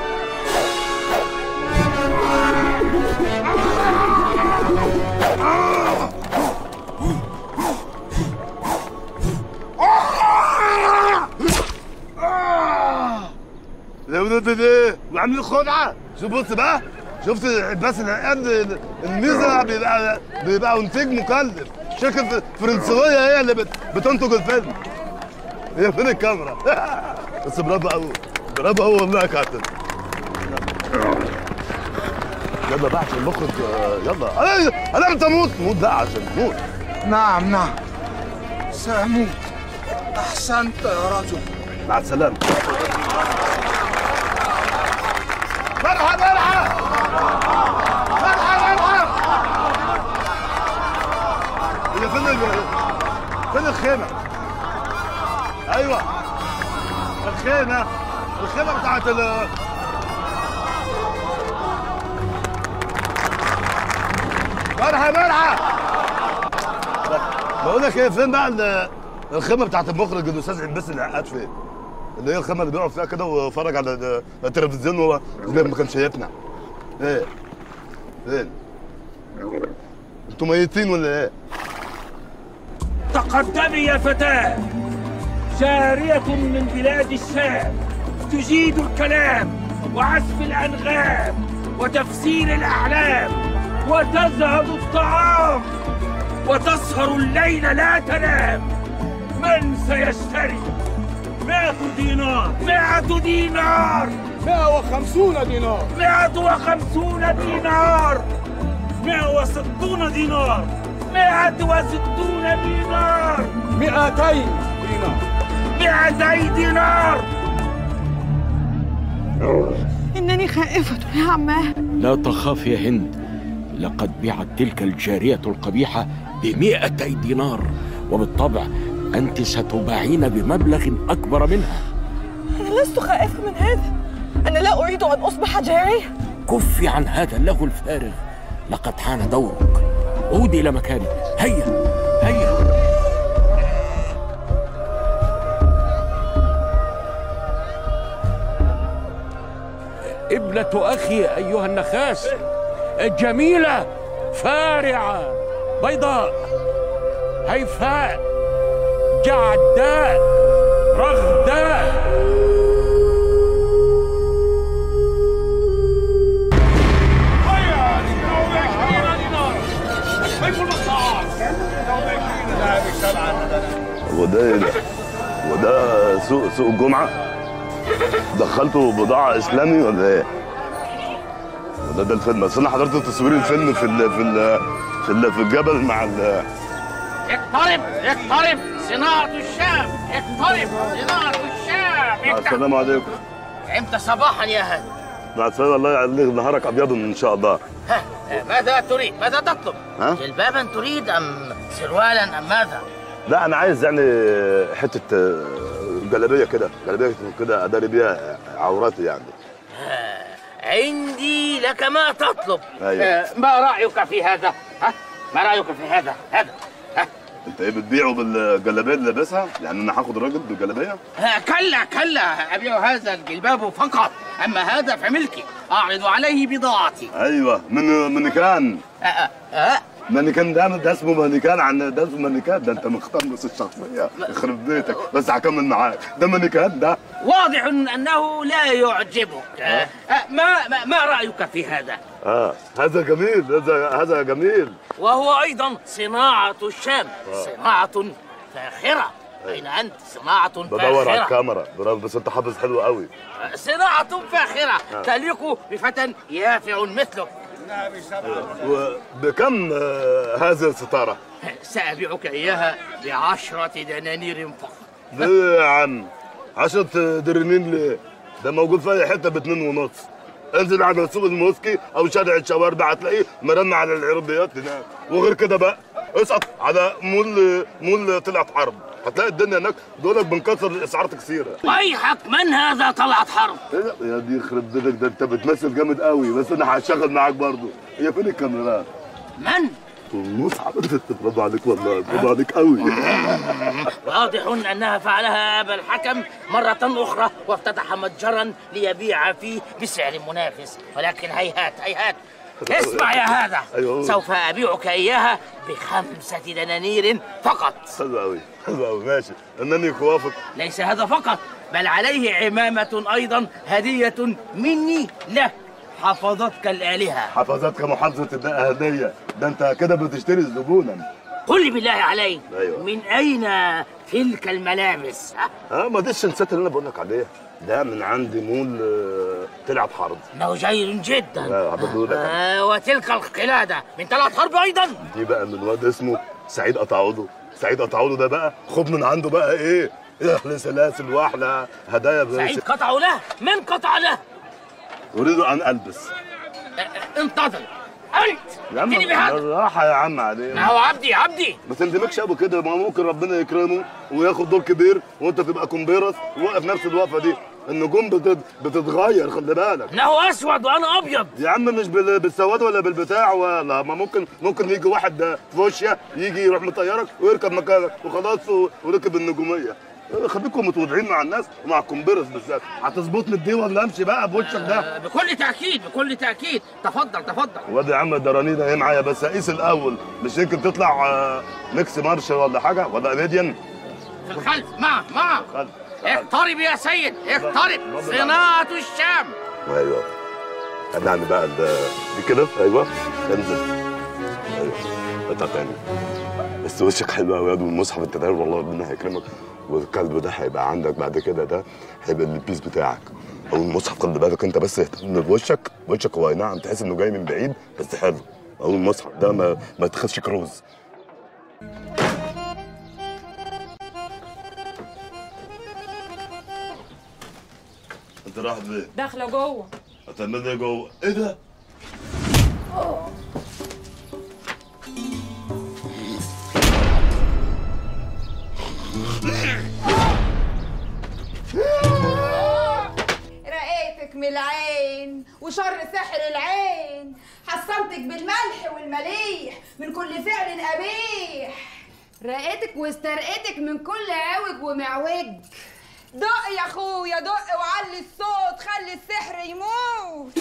Speaker 1: يا ولاد الايه وعاملين خدعه شوف بص بقى شفت عباس العقاد الميزه بيبقى بيبقى انتاج مكلف شركه فرنسويه هي اللي بت... بتنتج الفيلم هي فين الكاميرا بس برافو قوي برافو قوي والله يا كابتن يلا بقى عشان المخرج آه، يلا انا انا انت موت موت بقى عشان موت
Speaker 11: نعم نعم سأموت أحسنت يا رجل
Speaker 1: مع السلامه مرحبا مرحبا مرحبا مرحبا هي فين ال- فين الخيمة؟ أيوه الخيمة الخيمة بتاعت ال مرحبا مرحبا بقول لك ايه فين بقى ال- الخيمة بتاعت المخرج الأستاذ عباس العقاد فين؟ اللي هي الخيمة اللي بيقعد فيها كده ويتفرج على ال- التلفزيون وهو زي ما كان شايفنا ايه فين؟ انتوا ميتين ولا ايه؟
Speaker 10: تقدمي يا فتاة جارية من بلاد الشام تجيد الكلام وعزف الأنغام وتفسير الأحلام وتزهد الطعام وتسهر الليل لا تنام من سيشتري مئة دينار مئة دينار مئة وخمسون دينار مئة وخمسون دينار مئة وستون دينار مئة وستون دينار مئتين دينار مئتي دينار
Speaker 6: إنني خائفة يا عماه
Speaker 5: لا تخاف يا هند لقد بعت تلك الجارية القبيحة بمئتي دينار وبالطبع أنت ستباعين بمبلغ أكبر منها
Speaker 6: أنا لست خائفة من هذا أنا لا أريد أن أصبح جارية
Speaker 5: كفي عن هذا اللهو الفارغ لقد حان دورك عودي إلى مكانك هيا هيا ابنة أخي أيها النخاس جميلة فارعة بيضاء هيفاء جعداء رغداء
Speaker 1: هو ده ايه ده؟ هو ده سوق سوق الجمعة؟ دخلتوا بضاعة إسلامي ولا إيه؟ وده ده الفيلم بس أنا حضرت تصوير الفيلم في ال في ال في, ال في الجبل مع ال
Speaker 12: اقترب اقترب صناعة الشام اقترب صناعة الشام
Speaker 1: مع السلام عليكم
Speaker 12: امتى صباحا يا هادي
Speaker 1: مع السلامة الله يعليك نهارك أبيض إن شاء الله
Speaker 12: ها ماذا تريد ماذا تطلب
Speaker 1: ها؟
Speaker 12: جلبابا تريد ام سروالا ام ماذا
Speaker 1: لا أنا عايز يعني حتة آه، جلابية كده جلابية كده أداري بيها عوراتي يعني
Speaker 12: عندي لك ما تطلب
Speaker 1: أيوة.
Speaker 12: آه، ما رأيك في هذا ها ما رأيك في هذا هذا
Speaker 1: أنت إيه بتبيعه بالجلابية اللي لابسها؟ يعني أنا هاخد راجل بالجلابية؟
Speaker 12: آه، كلا كلا أبيع هذا الجلباب فقط أما هذا فملكي أعرض عليه بضاعتي
Speaker 1: أيوه من مانيكان
Speaker 12: آه، آه، آه،
Speaker 1: مانيكان ده ده اسمه مانيكان عن ده اسمه مانيكان ده انت مختلص الشخصيه يخرب بيتك بس هكمل معاك ده مانيكان ده
Speaker 12: واضح أنه لا يعجبك آه، آه، ما ما- ما رأيك في هذا
Speaker 1: اه هذا جميل هذا هذا جميل
Speaker 12: وهو أيضا صناعة الشام
Speaker 1: آه.
Speaker 12: صناعة فاخرة أين أنت صناعة
Speaker 1: بدور على
Speaker 12: فاخرة
Speaker 1: الكاميرا برافو بس انت حافظ حلو قوي
Speaker 12: صناعة فاخرة
Speaker 1: آه.
Speaker 12: تليق بفتى يافع مثلك
Speaker 1: وبكم آه هذه الستاره؟
Speaker 12: سأبيعك إياها بعشرة دنانير فقط
Speaker 1: ليه يا عم 10 درنين ليه؟ ده موجود في اي حته باتنين ونص انزل على سوق الموسكي او شارع الشوارع هتلاقيه مرمى على العربيات هناك وغير كده بقى اسقط على مول مول طلعت حرب هتلاقي الدنيا هناك دولك بنكسر الاسعار تكسيره
Speaker 12: ويحك من هذا طلعت حرب
Speaker 1: ايه ده يا دي يخرب بيتك ده انت بتمثل جامد قوي بس انا هشتغل معاك برضه هي فين الكاميرات؟
Speaker 12: من
Speaker 1: المصحف برافو عليك والله برافو عليك قوي
Speaker 12: واضح انها فعلها ابا الحكم مره اخرى وافتتح متجرا ليبيع فيه بسعر منافس ولكن هيهات هيهات اسمع يا هذا
Speaker 1: أيوه.
Speaker 12: سوف ابيعك اياها بخمسه دنانير فقط
Speaker 1: حلو قوي حلو قوي ماشي انني خوافك
Speaker 12: ليس هذا فقط بل عليه عمامه ايضا هديه مني له حفظتك الالهه
Speaker 1: حفظتك محافظه الدقه هديه ده انت كده بتشتري زبونا
Speaker 12: قل لي بالله عليك
Speaker 1: أيوه.
Speaker 12: من اين تلك الملابس ها؟
Speaker 1: اه ما دي الشنسات اللي انا بقول لك عليها ده من عند مول آه، تلعب حرب
Speaker 12: انه جيد جدا
Speaker 1: لا هبدولك
Speaker 12: آه وتلك القلاده من طلعت حرب ايضا
Speaker 1: دي بقى من واد اسمه سعيد قطعوده سعيد قطعوده ده بقى خد من عنده بقى ايه احلى سلاسل واحلى هدايا بس
Speaker 12: سعيد قطعوا له من قطع له
Speaker 1: اريد ان البس
Speaker 12: آه، انتظر انت
Speaker 1: يا عم
Speaker 12: اديني بهذا
Speaker 1: بالراحه يا عم عليه
Speaker 12: ما هو عبدي عبدي
Speaker 1: ما تندمجش ابو كده ما ممكن ربنا يكرمه وياخد دور كبير وانت تبقى كومبيرس وواقف نفس الوقفه دي النجوم بتت... بتتغير خلي بالك
Speaker 12: انه اسود وانا ابيض
Speaker 1: يا عم مش بال... بالسواد ولا بالبتاع ولا ما ممكن ممكن يجي واحد فوشيا يجي يروح مطيرك ويركب مكانك وخلاص و... وركب النجوميه خليكم متواضعين مع الناس ومع الكومبيرس بالذات هتظبطني بدي ولا امشي بقى بوشك ده
Speaker 12: آه، بكل تاكيد بكل تاكيد تفضل تفضل
Speaker 1: وادي يا عم الدرانين اهي معايا بس قيس الاول مش يمكن تطلع آه، ميكس مارش ولا حاجه ولا اميديان
Speaker 12: في الخلف معه معه
Speaker 1: خلف.
Speaker 12: اقترب يا سيد اقترب صناعة الشام
Speaker 1: ايوه هنعمل بقى ال- دي كده ايوه انزل ايوه اطلع تاني بس وشك حلو قوي يا واد والمصحف انت داير والله ربنا هيكرمك والكلب ده هيبقى عندك بعد كده ده هيبقى البيس بتاعك او المصحف خلي بالك انت بس اهتم بوشك وشك هو أي نعم تحس انه جاي من بعيد بس حلو او المصحف ده ما ما تخافش كروز انت رايح فين؟
Speaker 13: داخله جوه
Speaker 1: هتعمل ايه جوه؟ ايه ده؟
Speaker 14: رقيتك من العين وشر سحر العين حصنتك بالملح والمليح من كل فعل قبيح رقيتك واسترقيتك من كل عوج ومعوج دق يا اخويا دق وعلي الصوت خلي السحر يموت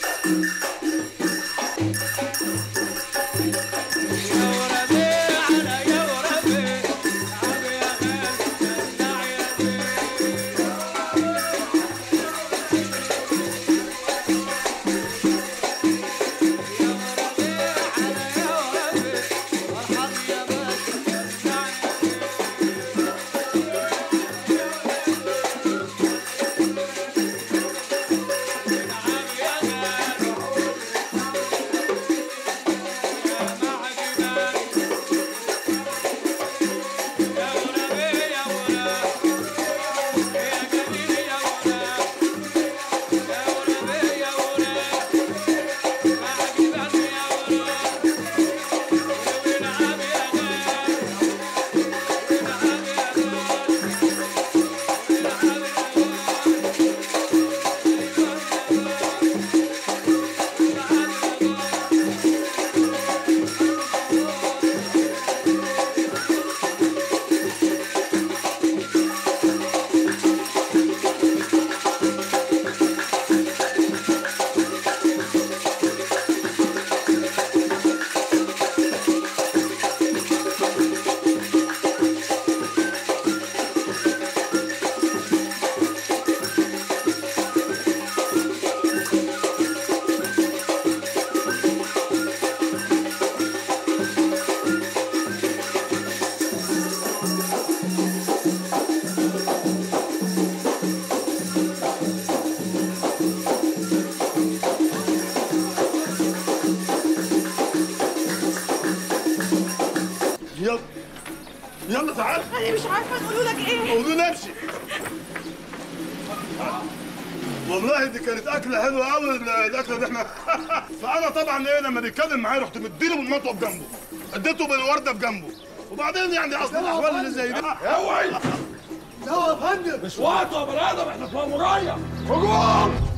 Speaker 1: يلا يلا تعال
Speaker 6: انا مش عارفه نقول لك ايه
Speaker 1: قولوا لي امشي والله دي كانت اكله حلوه قوي الاكله اللي احنا فانا طبعا ايه لما بيتكلم معايا رحت مديله بالمطوه بجنبه اديته بالورده بجنبه وبعدين يعني اصل الاحوال اللي زي دي
Speaker 4: اوعي
Speaker 1: لا يا فندم
Speaker 4: مش وقته يا بني ادم احنا في مأمورية
Speaker 1: هجوم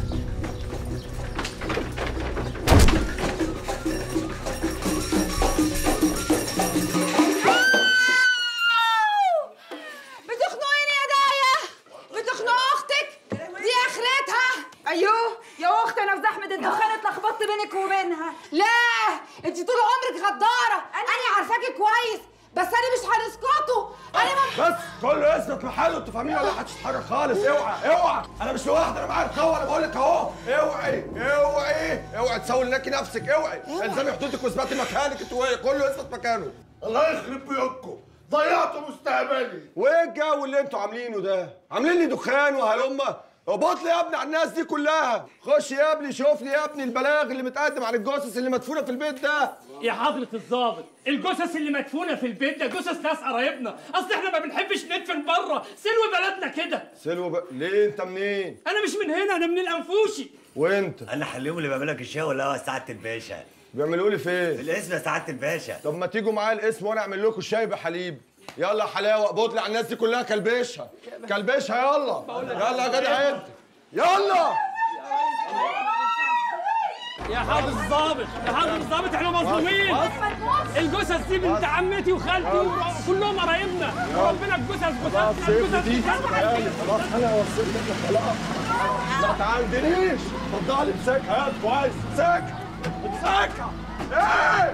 Speaker 14: بتخنقيني يا دايا بتخنق اختك دي اخرتها ايوه يا اختي انا في زحمه الدخان اتلخبطت بينك وبينها لا انت طول عمرك غداره انا عارفاكي كويس بس انا مش هنسكتوا انا ما
Speaker 4: بس كله يثبت محله انتوا فاهمين ولا محدش يتحرك خالص اوعى اوعى انا مش لوحدي انا معايا القوه انا بقول لك اهو اوعي اوعي اوعي تسوي لناكي نفسك اوعي الزمي حدودك واثبتي مكانك انتوا ايه كله يثبت مكانه
Speaker 1: الله يخرب بيوتكم ضيعتوا مستقبلي
Speaker 4: وايه الجو اللي انتوا عاملينه ده عاملين لي دخان وهلمه ابط لي يا ابني على الناس دي كلها خش يا ابني شوف لي يا ابني البلاغ اللي متقدم عن الجثث اللي مدفونه في البيت ده
Speaker 10: يا حضرة الضابط الجثث اللي مدفونة في البيت ده جثث ناس قرايبنا اصل احنا ما بنحبش ندفن بره سلو بلدنا كده
Speaker 4: سلوى ب... ليه انت منين
Speaker 10: انا مش من هنا انا من الانفوشي
Speaker 4: وانت
Speaker 13: انا حليهم اللي بيعمل لك الشاي ولا هو سعاده الباشا
Speaker 4: بيعملوا لي فين
Speaker 13: في الاسم يا سعاده الباشا
Speaker 4: طب ما تيجوا معايا الاسم وانا اعمل لكم الشاي بحليب يلا يا حلاوه بطل على الناس دي كلها كلبشها كلبشها يلا يلا يا جدع انت يلا
Speaker 10: يا حضرة الضابط يا حضرة الضابط احنا مظلومين الجثث دي بنت عمتي وخالتي وكلهم قرايبنا ربنا الجثث جثث الجثث
Speaker 4: خلاص انا وصلت لك خلاص ما تعندنيش اتفضلي امسكها يا كويس امسكها امسكها ايه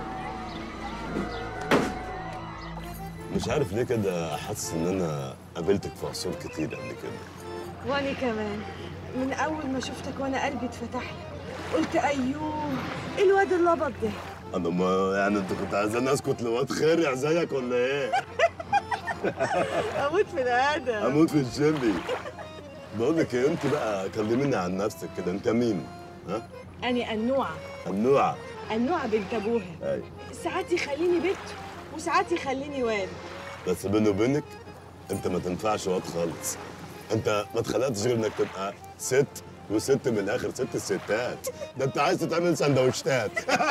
Speaker 1: مش عارف ليه كده حاسس ان انا قابلتك في عصور كتير قبل كده
Speaker 6: وانا كمان من اول ما شفتك وانا قلبي اتفتح لك قلت ايوه ايه الواد الابيض ده
Speaker 1: انا ما يعني انت كنت عايزاني اسكت لواد خارع زيك ولا ايه؟
Speaker 6: اموت في الادم
Speaker 1: اموت في الشمبي بقول لك ايه انت بقى كلميني عن نفسك كده انت مين؟ ها؟
Speaker 6: اني النوعه
Speaker 1: النوع
Speaker 6: النوعه بنت ابوها
Speaker 1: ايوه
Speaker 6: ساعات يخليني بنت وساعات يخليني واد
Speaker 1: بس بيني وبينك انت ما تنفعش واد خالص انت ما اتخلقتش غير انك تبقى ست وست من الاخر ست الستات ده انت عايز تتعمل سندوتشات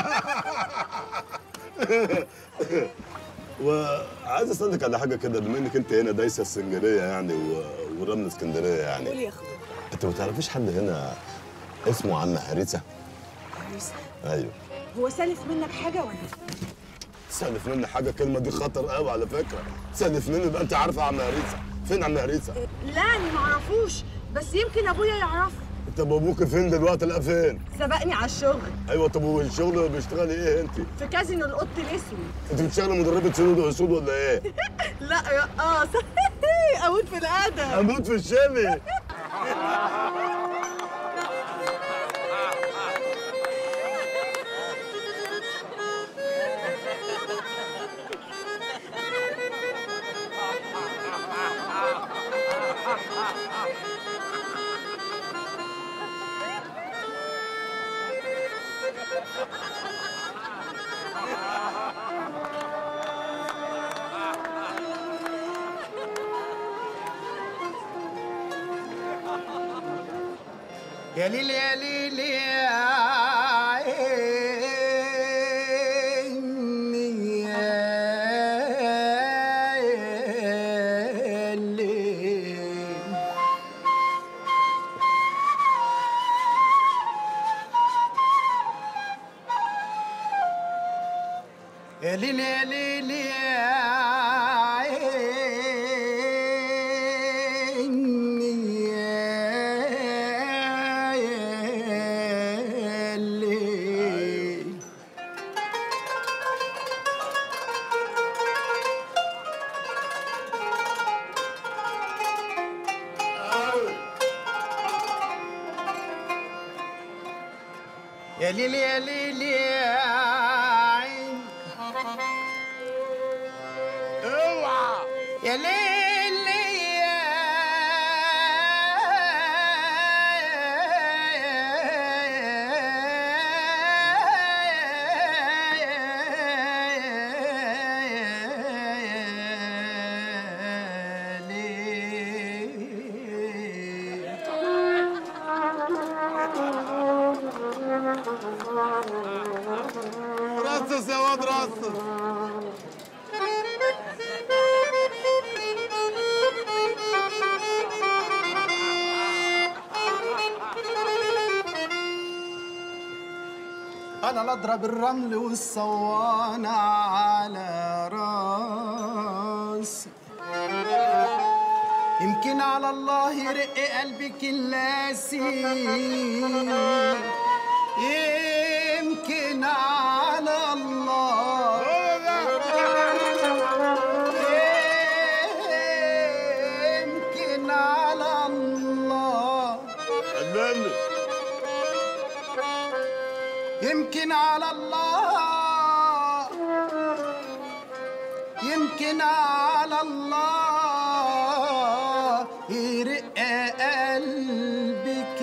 Speaker 1: وعايز اسالك على حاجه كده بما انك انت هنا دايسه السنجريه يعني و... ورمل اسكندريه يعني
Speaker 6: قول يا اخويا
Speaker 1: انت ما تعرفيش حد هنا اسمه عم هريسه
Speaker 6: عريسة.
Speaker 1: ايوه
Speaker 6: هو سالف منك حاجه ولا
Speaker 1: سالف مني حاجه الكلمه دي خطر قوي على فكره سالف مني يبقى انت عارفه عم هريسه فين عم هريسه
Speaker 6: لا انا ما اعرفوش بس يمكن ابويا يعرفه
Speaker 1: طب ابوك فين دلوقتي لا فين
Speaker 6: سبقني على الشغل
Speaker 1: ايوه طب والشغل بيشتغلي ايه انت
Speaker 6: في كازينو القط الاسود
Speaker 1: انت بتشتغلي مدربه سود واسود ولا ايه
Speaker 6: لا رقاص اموت في الادب
Speaker 1: اموت في الشامي
Speaker 15: يا ليل يا ليل يا عيني يا ليل يا ليل يا ليل يا عيني يا ليل يا ليل يا ليل يا عين اوعى يا ليل يا
Speaker 1: رصص يا واد رصص
Speaker 15: انا لا اضرب الرمل والصوانة على راسي يمكن على الله يرق قلبك اللاسي يمكن على الله يمكن على الله يمكن على الله يمكن على الله يرق قلبك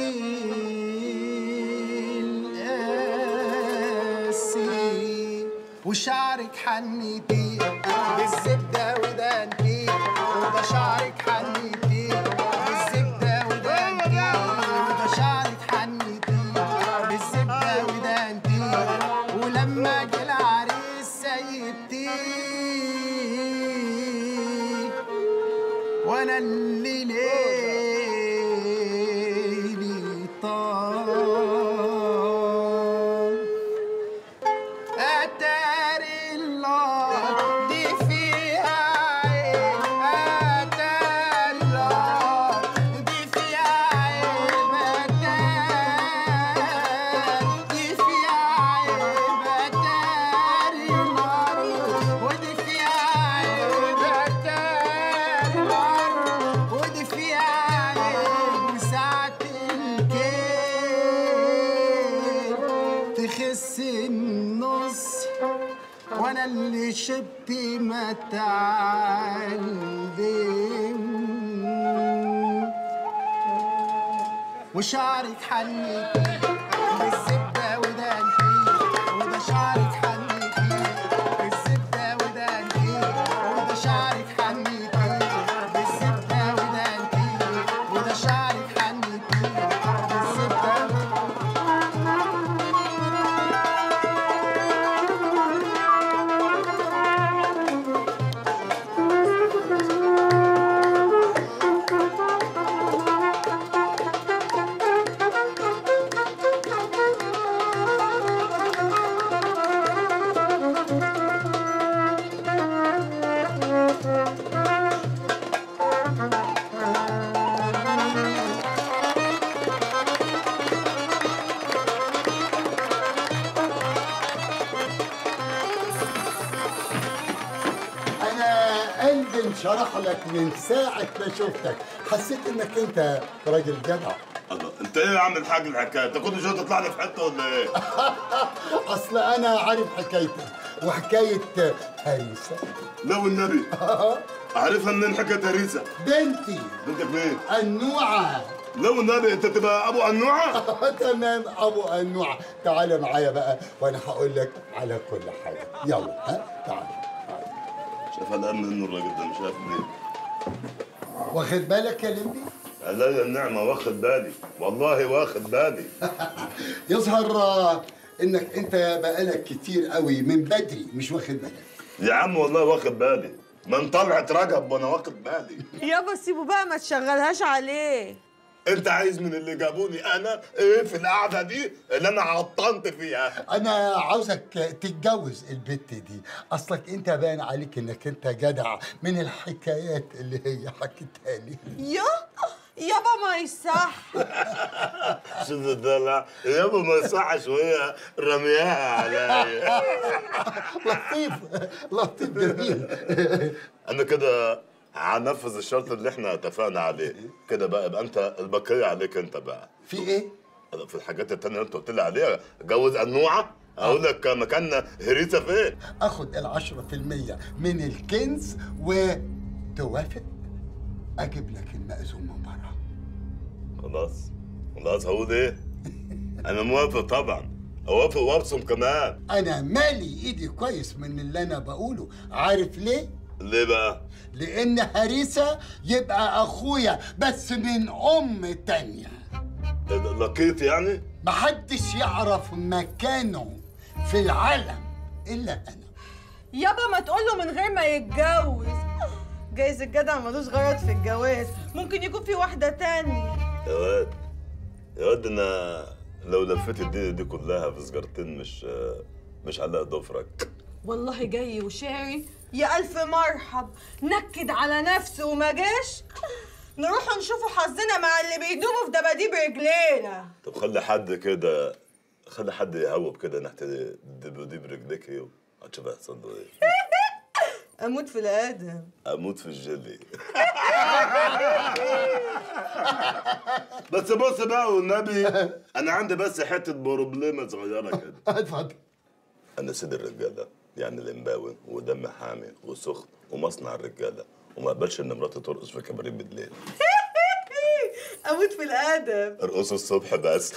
Speaker 15: القاسي وشعرك حنيتي بالزبدة ودانتي وده شعرك حنيتي بالزبدة ودانتي وده شعرك حنيتي بالزبدة ودانتي ولما جه العريس سيبتي وانا اللي ليلي طال اتاري الله دي فيها عيب اتاري الله دي فيها عيب اتاري دي فيها عيب اتاري النار ودي فيها عيب اتاري النار ودي فيها عيب وساعة الكيل تخس النص وانا اللي شبت ما تعلم وشعرك حنيتي بالزبدة ودانتي وده شعرك حنيتي بالزبدة ودانتي وده شعرك حنيتي بالزبدة ودانتي وده شعرك حنيتي بالزبدة
Speaker 16: انا قلبي انشرح لك من ساعه ما شفتك حسيت انك انت راجل جدع
Speaker 1: الله انت ايه يا عم الحاج الحكايه انت كل شويه تطلع لي في حته ولا ايه
Speaker 16: اصل انا عارف حكايتك وحكايه هريسه
Speaker 1: لو النبي عارفها منين حكايه هريسه
Speaker 16: بنتي
Speaker 1: بنتك مين
Speaker 16: النوعه
Speaker 1: لو النبي انت تبقى ابو النوعه
Speaker 16: تمام ابو النوعه تعالى معايا بقى وانا هقول لك على كل حاجه يلا ها تعال
Speaker 1: شايف قلقان منه الراجل ده مش عارف ليه
Speaker 16: واخد بالك يا لمبي
Speaker 1: عليا النعمه واخد بالي والله واخد بالي
Speaker 16: يظهر آه، انك انت بقالك كتير قوي من بدري مش واخد بالك
Speaker 1: يا عم والله واخد بالي من طلعت رجب وانا واخد بالي
Speaker 6: يابا سيبه بقى ما تشغلهاش عليه
Speaker 1: انت عايز من اللي جابوني انا ايه في القعده دي اللي انا عطنت فيها
Speaker 16: انا عاوزك تتجوز البت دي اصلك انت باين عليك انك انت جدع من الحكايات اللي هي حكيتها لي
Speaker 6: يا يابا ما يصح
Speaker 1: شوف الدلع يابا ما يصحش وهي رمياها عليا
Speaker 16: لطيف لطيف جميل
Speaker 1: انا كده هنفذ الشرط اللي احنا اتفقنا عليه كده بقى يبقى انت البقيه عليك انت بقى
Speaker 16: في ايه
Speaker 1: في الحاجات التانية اللي انت قلت لي عليها جوز النوعه اقول لك مكاننا هريسه فين
Speaker 16: اخد العشرة في المية من الكنز وتوافق اجيب لك المأذون من بره
Speaker 1: خلاص خلاص هقول ايه انا موافق طبعا اوافق وابصم كمان
Speaker 16: انا مالي ايدي كويس من اللي انا بقوله عارف ليه
Speaker 1: ليه بقى
Speaker 16: لان هريسة يبقى اخويا بس من ام تانية
Speaker 1: لقيت يعني
Speaker 16: محدش يعرف مكانه في العالم الا انا
Speaker 6: يابا ما تقوله من غير ما يتجوز جايز الجدع ملوش غرض في الجواز ممكن يكون في واحدة تانية
Speaker 1: يا واد يا واد انا لو لفيت الدنيا دي كلها في سجارتين مش مش على ضفرك
Speaker 6: والله جاي وشاري يا ألف مرحب نكد على نفسه وما جاش نروح نشوفوا حظنا مع اللي بيدوبوا في دباديب رجلينا
Speaker 1: طب خلي حد كده خلي حد يهوب كده ناحية الدباديب رجليك ايه هتشوف هيحصل له ايه
Speaker 6: أموت في الآدم
Speaker 1: اموت في الجيلي بس بص بقى والنبي انا عندي بس حته بروبليمه صغيره كده
Speaker 16: اتفضل
Speaker 1: انا سيد الرجاله يعني الامباوي ودم حامي وسخن ومصنع الرجاله وما اقبلش ان مراتي ترقص في كباريه بالليل
Speaker 6: أموت في الآدم
Speaker 1: ارقصوا الصبح بس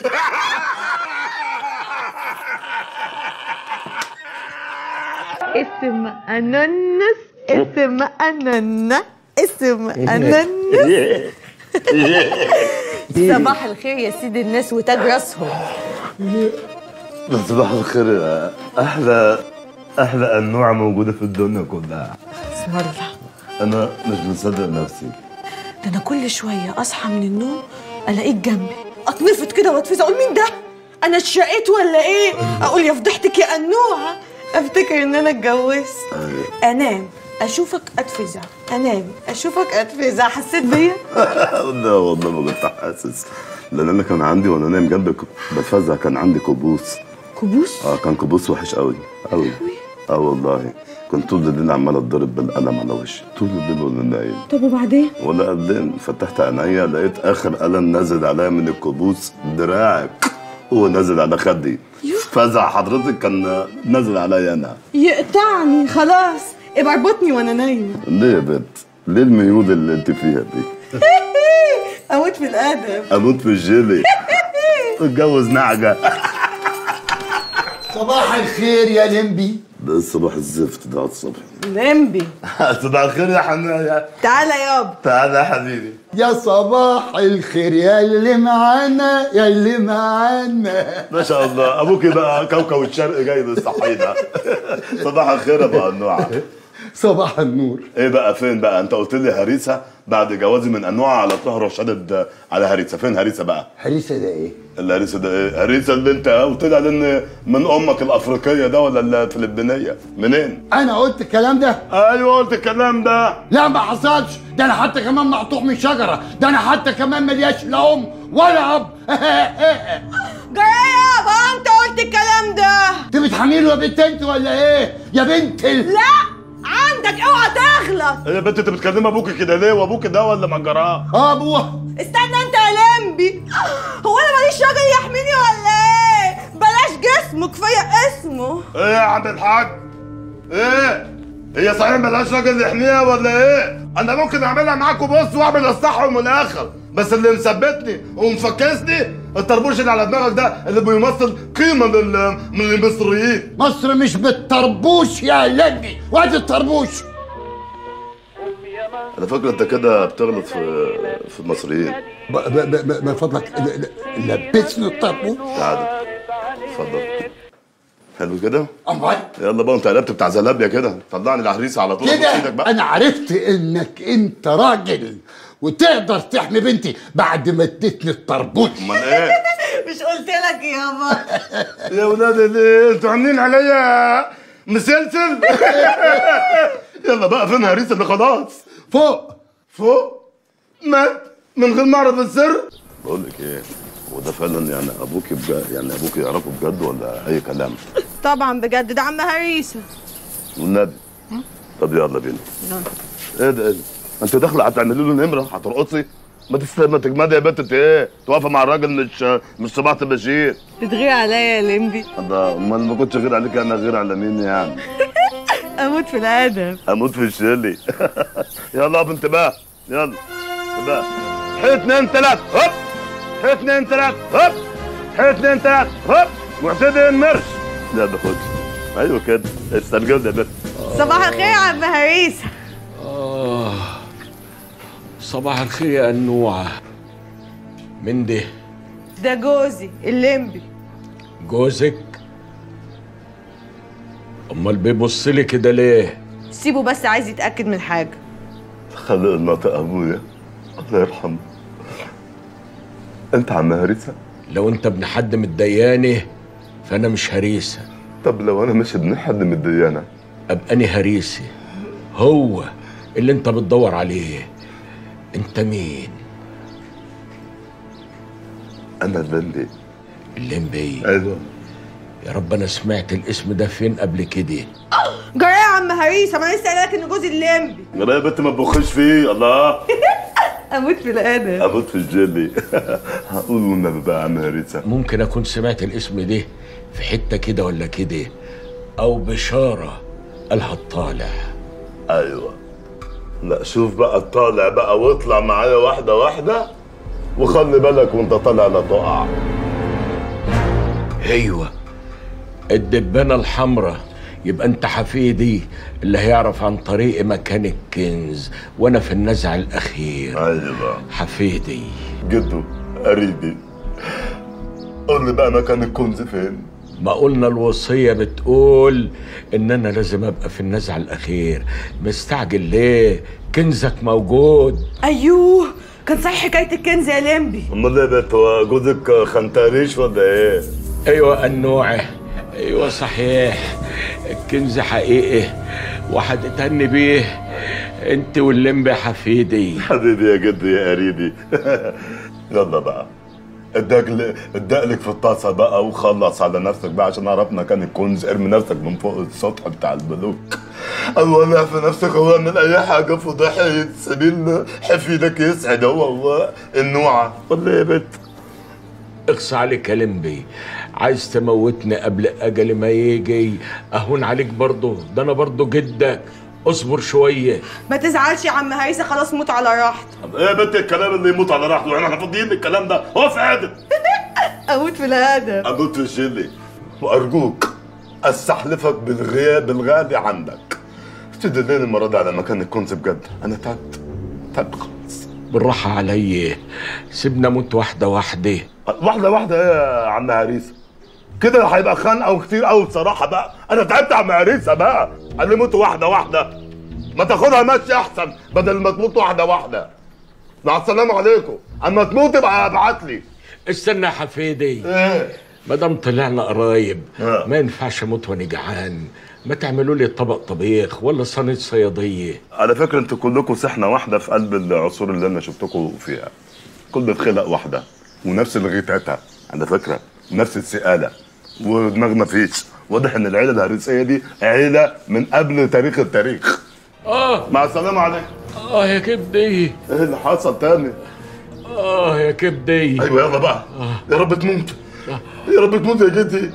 Speaker 6: اسم أنانس اسم أنانا اسم أنانس صباح الخير يا سيد الناس وتاج راسهم
Speaker 1: صباح الخير يا احلى احلى انواع موجوده في الدنيا كلها
Speaker 6: اسم الله
Speaker 1: انا مش مصدق نفسي
Speaker 6: ده أنا كل شوية أصحى من النوم ألاقيك جنبي أتنفض كده وأتفز أقول مين ده؟ أنا اتشقيت ولا إيه؟ أقول يا فضحتك يا أنوعة أفتكر إن أنا اتجوزت أنام أشوفك أتفزع أنام أشوفك أتفزع حسيت بيا؟
Speaker 1: لا والله ما كنت حاسس لان انا كان عندي وانا نايم جنبك بتفزع كان عندي كابوس
Speaker 6: كابوس؟
Speaker 1: اه كان كابوس وحش قوي قوي اه والله كنت طول الليل عمال اتضرب بالقلم على وشي طول الليل وانا نايم
Speaker 6: طب وبعدين؟
Speaker 1: ولا قدام فتحت عينيا لقيت اخر قلم نازل عليا من الكابوس دراعك هو نازل على خدي فزع حضرتك كان نازل عليا انا
Speaker 6: يقطعني خلاص ابقى اربطني وأنا نايمة
Speaker 1: ليه يا بنت ليه الميول اللي انت فيها دي
Speaker 6: أموت في الآدم
Speaker 1: اموت في الجيلي اتجوز نعجه
Speaker 16: صباح الخير يا لمبي
Speaker 1: ده الصباح الزفت ده على الصبح
Speaker 6: لمبي
Speaker 1: صباح الخير يا حنان
Speaker 6: تعالى يابا
Speaker 1: تعالى يا حبيبي
Speaker 16: يا صباح الخير يا اللي معانا يا اللي معانا
Speaker 1: ما شاء الله ابوكي بقى كوكب الشرق جاي بالصحيح صباح الخير يا ابو انواع
Speaker 16: صباح النور
Speaker 1: ايه بقى فين بقى انت قلت لي هريسه بعد جوازي من انواع على طول هروح شدد على هريسه فين هريسه بقى
Speaker 16: هريسه ده ايه
Speaker 1: الهريسه ده ايه هريسه اللي انت قلت لي على ان من امك الافريقيه ده ولا الفلبينيه منين
Speaker 16: انا قلت الكلام ده
Speaker 1: ايوه قلت الكلام ده
Speaker 16: لا ما حصلش ده انا حتى كمان مقطوع من شجره ده انا حتى كمان ملياش لا ام ولا اب
Speaker 6: جاي يابا أنت قلت الكلام ده
Speaker 16: انت بتحميله يا بنت انت ولا ايه يا بنت ال...
Speaker 6: لا عندك اوعى تغلط
Speaker 1: يا بنت انت بتكلم ابوك كده ليه وابوك ده ولا مجراه
Speaker 16: اه ابوه
Speaker 6: استنى انت يا لمبي هو انا ماليش راجل يحميني ولا ايه بلاش جسمه كفايه اسمه
Speaker 1: ايه يا عم الحاج ايه هي صحيح ملهاش راجل يحميها ولا ايه انا ممكن اعملها معاكم بص واعمل اصلحهم من الاخر بس اللي مثبتني ومفكسني الطربوش اللي على دماغك ده اللي بيمثل قيمه من من المصريين
Speaker 16: مصر مش بالطربوش يا لمبي وادي الطربوش
Speaker 1: انا فاكر انت كده بتغلط في في المصريين
Speaker 16: ب- ب- ب- من فضلك ل- ل- لبسني الطربوش
Speaker 1: تعال اتفضل حلو كده
Speaker 16: امال
Speaker 1: يلا بقى انت قلبت بتاع زلابيا كده طلعني العريس على طول
Speaker 16: كده
Speaker 1: أبوس إيدك بقى
Speaker 16: انا عرفت انك انت راجل وتقدر تحمي بنتي بعد ما اديتني الطربوش
Speaker 1: امال ايه
Speaker 6: مش قلت لك يابا
Speaker 1: يا ولاد الايه انتوا عاملين عليا مسلسل يلا بقى فين هريس اللي خلاص
Speaker 16: فوق
Speaker 1: فوق مات من غير ما اعرف السر بقول لك ايه هو ده فعلا يعني ابوك بجد يعني ابوك يعرفه بجد ولا اي كلام
Speaker 6: طبعا بجد ده عم هريسه
Speaker 1: والنبي طب يلا بينا ايه ده ايه ده انت داخله هتعملي له نمره هترقصي ما تستنى ما تجمدي يا بنت انت ايه توقفي مع الراجل مش مش صباحة البشير
Speaker 6: بتغير عليا يا لمبي
Speaker 1: ده امال ما كنتش غير عليك انا غير على مين يعني
Speaker 6: اموت في الادب
Speaker 1: اموت في الشلي يلا يا بنت بقى يلا بقى حي اتنين تلات هوب حي اتنين تلات هوب حي اتنين تلات هوب معتدل مرش لا باخدش ايوه كده استرجل يا بنت
Speaker 6: صباح الخير يا عم هريسه
Speaker 4: آه صباح الخير يا أنوعة من ده
Speaker 6: ده جوزي الليمبي
Speaker 4: جوزك أمال بيبص لي كده ليه؟
Speaker 6: سيبه بس عايز يتاكد من حاجه
Speaker 1: خلق الناطق ابويا الله يرحمه انت عم هريسه
Speaker 5: لو انت ابن حد من الديانه فانا مش هريسه
Speaker 1: طب لو انا مش ابن حد من الديانه
Speaker 5: ابقى انا هريسي هو اللي انت بتدور عليه انت مين
Speaker 1: انا الليمبي
Speaker 5: الليمبي
Speaker 1: ايوه
Speaker 5: يا رب انا سمعت الاسم ده فين قبل كده
Speaker 6: جرى يا عم هريسه ما انا لسه قايله لك ان جوزي الليمبي
Speaker 1: يا بنت ما تبخش فيه الله
Speaker 6: اموت في الادب
Speaker 1: اموت في الجيلي هقول والنبي بقى يا عم هريسه
Speaker 5: ممكن اكون سمعت الاسم ده في حته كده ولا كده او بشاره قالها الطالع
Speaker 1: ايوه لا شوف بقى الطالع بقى واطلع معايا واحده واحده وخلي بالك وانت طالع لا تقع
Speaker 5: ايوه الدبانه الحمراء يبقى انت حفيدي اللي هيعرف عن طريق مكان الكنز وانا في النزع الاخير
Speaker 1: ايوه
Speaker 5: حفيدي
Speaker 1: جدو قريبي قول لي بقى مكان الكنز فين
Speaker 5: ما قلنا الوصيه بتقول ان انا لازم ابقى في النزع الاخير مستعجل ليه كنزك موجود
Speaker 6: ايوه كان صحيح حكايه الكنز يا ليمبي
Speaker 1: امال ايه يا بنت هو جوزك خنتاريش ولا ايه
Speaker 5: ايوه النوعه ايوه صحيح الكنز حقيقي وهتتهني بيه انت واللمبي حفيدي
Speaker 1: حبيبي يا جدي يا قريبي يلا بقى ادقلك ادقلك في الطاسه بقى وخلص على نفسك بقى عشان عرفنا كان الكنز ارمي نفسك من فوق السطح بتاع البلوك او ولع في نفسك او اعمل اي حاجه فضيحه سبيل حفيدك يسعد هو هو النوعه ولا إيه يا بنت
Speaker 5: اقصى عليك يا لمبي عايز تموتني قبل اجلي ما يجي اهون عليك برضه ده انا برضه جدك اصبر شويه
Speaker 6: ما تزعلش يا عم هريسه خلاص موت على راحتك
Speaker 1: طب ايه يا بنت الكلام اللي يموت على راحته احنا فاضيين الكلام ده هو في عادل
Speaker 6: اموت في الادب
Speaker 1: اموت في الجيلي وارجوك استحلفك بالغياب الغالي عندك تدلني المره دي على مكان الكنز بجد انا تعبت تعبت خالص
Speaker 5: بالراحه عليا سيبنا موت واحده واحده
Speaker 1: واحده واحده ايه يا عم عريسه كده هيبقى خنقه وكتير قوي بصراحه بقى انا تعبت يا عم عريسه بقى قال لي موت واحده واحده ما تاخدها ماشي احسن بدل ما تموت واحده واحده مع السلامه عليكم اما تموت ابقى ابعت لي
Speaker 5: استنى يا حفيدي
Speaker 1: ايه
Speaker 5: ما دام طلعنا قرايب
Speaker 1: آه.
Speaker 5: ما ينفعش اموت وانا جعان ما تعملوا لي طبق طبيخ ولا صينيه صياديه
Speaker 1: على فكره انتوا كلكم سحنه واحده في قلب العصور اللي انا شفتكم فيها كل خلق واحده ونفس الغيتاتها على فكره نفس السقاله ودماغ ما فيش واضح ان العيله الهرسيه دي عيله من قبل تاريخ التاريخ
Speaker 5: اه
Speaker 1: مع السلامه عليكم
Speaker 5: اه يا كبدي
Speaker 1: ايه اللي حصل تاني
Speaker 5: اه يا كبدي
Speaker 1: ايوه يلا بقى يا رب تموت يا رب تموت يا جدي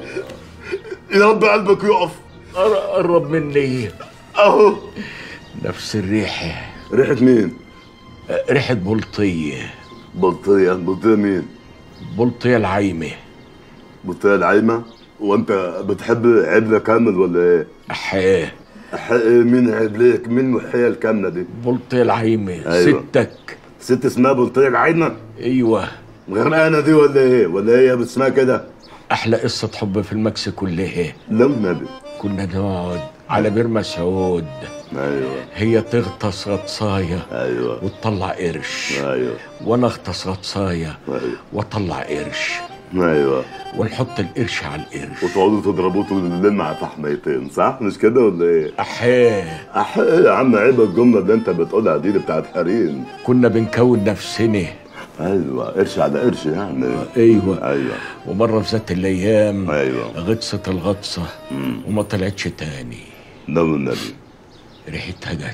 Speaker 1: يا رب قلبك يقف
Speaker 5: قر- قرب مني
Speaker 1: اهو
Speaker 5: نفس الريحه
Speaker 1: ريحه مين
Speaker 5: ريحه بلطيه
Speaker 1: بلطيه بلطيه مين
Speaker 5: بلطيه العايمه
Speaker 1: بلطيه العايمه وانت بتحب عبله كامل ولا ايه
Speaker 5: احيه
Speaker 1: أح- مين عبليك مين محيه الكامله دي
Speaker 5: بلطيه العايمه
Speaker 1: أيوة.
Speaker 5: ستك
Speaker 1: ست اسمها بلطيه العايمه
Speaker 5: ايوه
Speaker 1: غرقانه دي ولا ايه ولا هي اسمها كده
Speaker 5: احلى قصه حب في المكس كلها
Speaker 1: لا النبي
Speaker 5: كنا نقعد على بير مسعود
Speaker 1: ايوه
Speaker 5: هي تغطس غطسايه
Speaker 1: ايوه
Speaker 5: وتطلع قرش
Speaker 1: ايوه
Speaker 5: وانا اغطس غطسايه
Speaker 1: ايوه
Speaker 5: واطلع قرش
Speaker 1: ايوه
Speaker 5: ونحط القرش على القرش
Speaker 1: وتقعدوا تضربوه طول الليل مع فحميتين صح مش كده ولا ايه؟
Speaker 5: احيه
Speaker 1: أح يا عم عيب الجمله اللي انت بتقولها دي اللي بتاعت حريم
Speaker 5: كنا بنكون نفسنا
Speaker 1: ايوه قرش على قرش يعني
Speaker 5: ايوه
Speaker 1: ايوه
Speaker 5: ومره في ذات الايام
Speaker 1: ايوه
Speaker 5: غطست الغطسه وما طلعتش تاني
Speaker 1: ده النبي
Speaker 5: ريحتها جت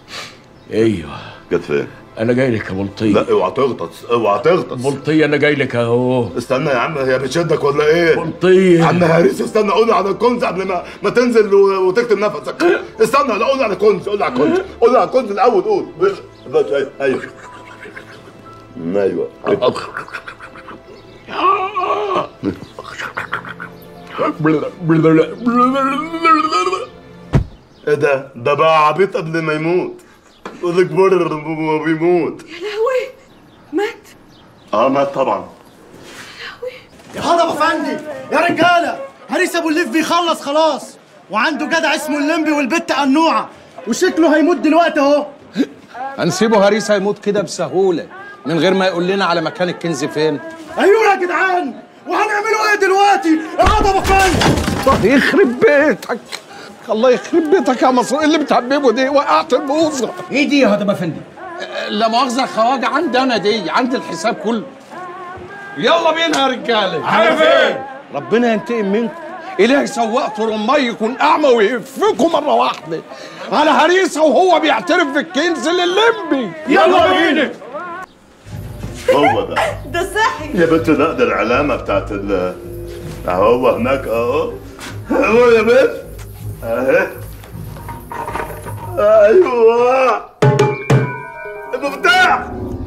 Speaker 5: ايوه
Speaker 1: جت فين؟
Speaker 5: انا جاي لك يا بلطيه
Speaker 1: لا اوعى تغطس اوعى تغطس
Speaker 5: بلطيه انا جاي لك اهو
Speaker 1: استنى يا عم هي بتشدك ولا ايه؟
Speaker 5: بلطيه
Speaker 1: عم هاريس استنى قول لي على الكنز قبل ما ما تنزل و- وتكتم نفسك استنى لا قول لي على الكنز قول لي على الكنز قول لي على الكنز الاول قول دلوقتي ايوه ايوه ايوه ايه ده؟ ده بقى عبيط قبل ما يموت يقول لك بر ما بيموت
Speaker 6: يا لهوي مات
Speaker 1: اه مات طبعا
Speaker 15: يا هضبة فندي يا رجالة هريس ابو الليف بيخلص خلاص وعنده جدع اسمه الليمبي والبت قنوعة وشكله هيموت دلوقتي اهو
Speaker 4: هنسيبه هريس هيموت كده بسهولة من غير ما يقول لنا على مكان الكنز فين
Speaker 15: ايوه يا جدعان وهنعملوا ايه دلوقتي الهضبه فين
Speaker 4: الله يخرب بيتك الله يخرب بيتك يا مصر إيه اللي بتحببه دي وقعت البوظه
Speaker 15: ايه دي يا هضبه افندي
Speaker 4: لا مؤاخذه خواجه عندي انا دي عندي الحساب كله يلا بينا يا رجاله
Speaker 15: على فين؟
Speaker 4: ربنا ينتقم منكم إلهي سواق رمي يكون أعمى ويهفكم مرة واحدة على هريسة وهو بيعترف بالكنز لللمبي
Speaker 15: يلا بينا
Speaker 1: هو ده
Speaker 6: ده صحي
Speaker 1: يا بنت لا ده العلامة بتاعت ال اهو هناك اهو اهو يا بنت اهي ايوه المفتاح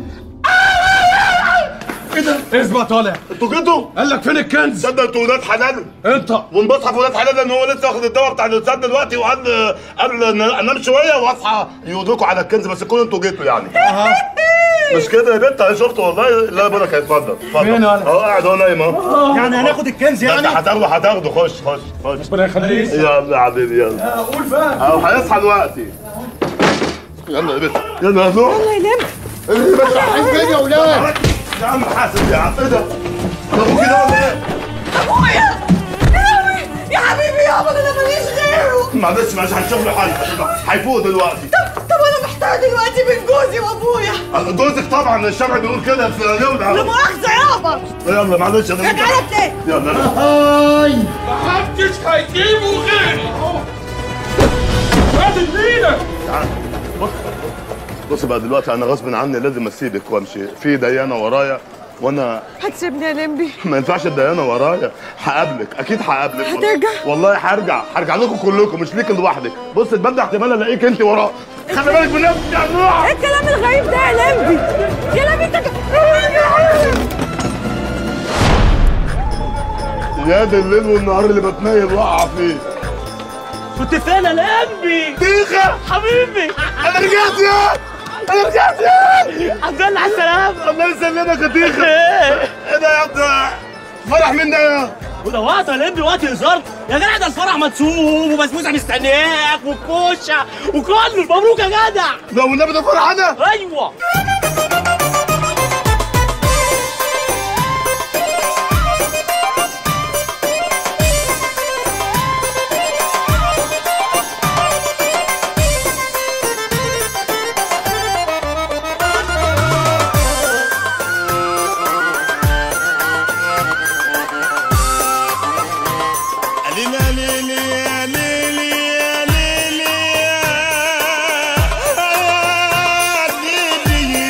Speaker 1: ايه ده؟
Speaker 4: اسمع طالع
Speaker 1: انتوا جيتوا؟
Speaker 4: قال لك فين الكنز؟
Speaker 1: صدق انتوا ولاد حلال
Speaker 4: انت
Speaker 1: ونبصحى في ولاد حلال ان هو لسه واخد الدواء بتاع الاستاذ دلوقتي وقبل قبل ان انام شويه واصحى يودوكوا على الكنز بس كونوا انتوا جيتوا يعني مش كده يا بنت انا شفت والله لا بالك اتفضل اتفضل
Speaker 15: فين انا؟
Speaker 1: اهو قاعد اهو نايم اهو
Speaker 15: يعني هناخد الكنز
Speaker 1: ده
Speaker 15: يعني
Speaker 1: انت هتاخده هتاخده خش خش خش
Speaker 15: ربنا يخليك
Speaker 1: يلا يا حبيبي يلا
Speaker 15: قول بقى
Speaker 1: اهو هيصحى دلوقتي يلا يا بنت يلا يا نور
Speaker 6: الله يلم
Speaker 1: اللي بس فين يا ولاد يا عم حاسب يا عم ايه ده؟ ده ابوكي ده ولا ايه؟
Speaker 6: ابويا يا لهوي يا حبيبي يابا ده انا ماليش غيره
Speaker 1: معلش معلش هنشوف له حل هيفوق دلوقتي
Speaker 6: طب طب انا محتار دلوقتي بين جوزي وابويا
Speaker 1: جوزك طبعا الشرع بيقول كده في يولع
Speaker 6: لا مؤاخذة يابا
Speaker 1: يلا معلش انا
Speaker 6: رجعلك تاني
Speaker 1: يلا
Speaker 15: هاي
Speaker 3: محدش هيجيبه غيري هات ايدك
Speaker 1: تعال بص بص بقى دلوقتي انا غصب عني لازم اسيبك وامشي في ديانه ورايا وانا
Speaker 6: هتسيبني يا لمبي
Speaker 1: ما ينفعش الديانه ورايا هقابلك اكيد هقابلك
Speaker 6: هترجع؟
Speaker 1: والله هرجع هرجع لكم كلكم مش ليك لوحدك بص الباب ده احتمال الاقيك انت وراه خلي بالك من نفسك يا نوع
Speaker 6: ايه الكلام الغريب ده يا لمبي يا لمبي انت
Speaker 1: يا دي الليل والنهار اللي بتنيل واقع فيه
Speaker 10: كنت فين يا لمبي
Speaker 1: تيخه
Speaker 10: حبيبي
Speaker 1: انا رجعت يا انا رجعت يا
Speaker 10: الحمد لله على السلامة
Speaker 1: الله يسلمك يا تيخه
Speaker 10: ايه
Speaker 1: ايه ده يا ابني فرح مين ده يا
Speaker 10: وده وقت يا لمبي وقت هزار يا جدع ده الفرح مدسوم وبسبوسه مستنياك والكوشه وكله مبروك يا جدع
Speaker 1: ده والنبي ده فرح انا
Speaker 10: ايوه
Speaker 1: ليلى ليلى يا ليلى يا ليلى يا ليلى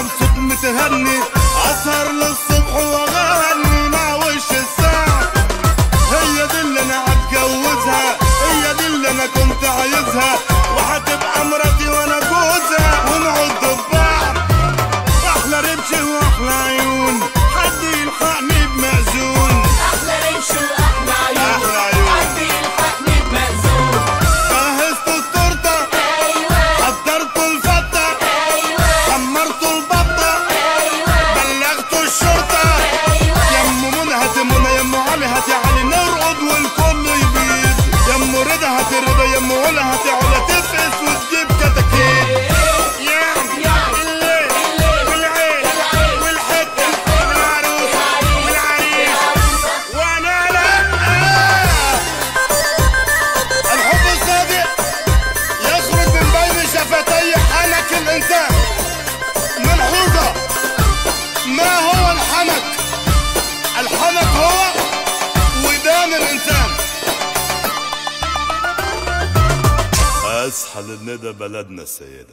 Speaker 1: وصوت متهني اسهر للصبح واغني مع وش الساعة هي دي اللي انا هتجوزها هي دي اللي انا كنت عايزها وهتبقى مراتي وانا جوزها ونقعد ضباع احلى رمش واحلى عيون حد يلحقني بمأذون
Speaker 17: احلى رمش واحلى عيون
Speaker 1: أحلى عيون.
Speaker 17: حد يلحقني بمأذون
Speaker 1: جهزت التورته
Speaker 17: ايوه
Speaker 1: حضرت الفته
Speaker 17: ايوه
Speaker 1: حمرت البطه
Speaker 17: ايوه
Speaker 1: بلغت الشرطه يم منى هات منى يم علي هات علي نرقد والكل يبيد يم رضا هات رضا يم علا هات علا تفقس وتجيب كتاكيت يا الليل والعين والحته والعروس والعريس وانا لا الحب الصادق يخرج من بين شفتي حنك الانسان ملحوظه ما هو الحنك الحنك هو ودان الانسان اصحى للندى بلدنا السيده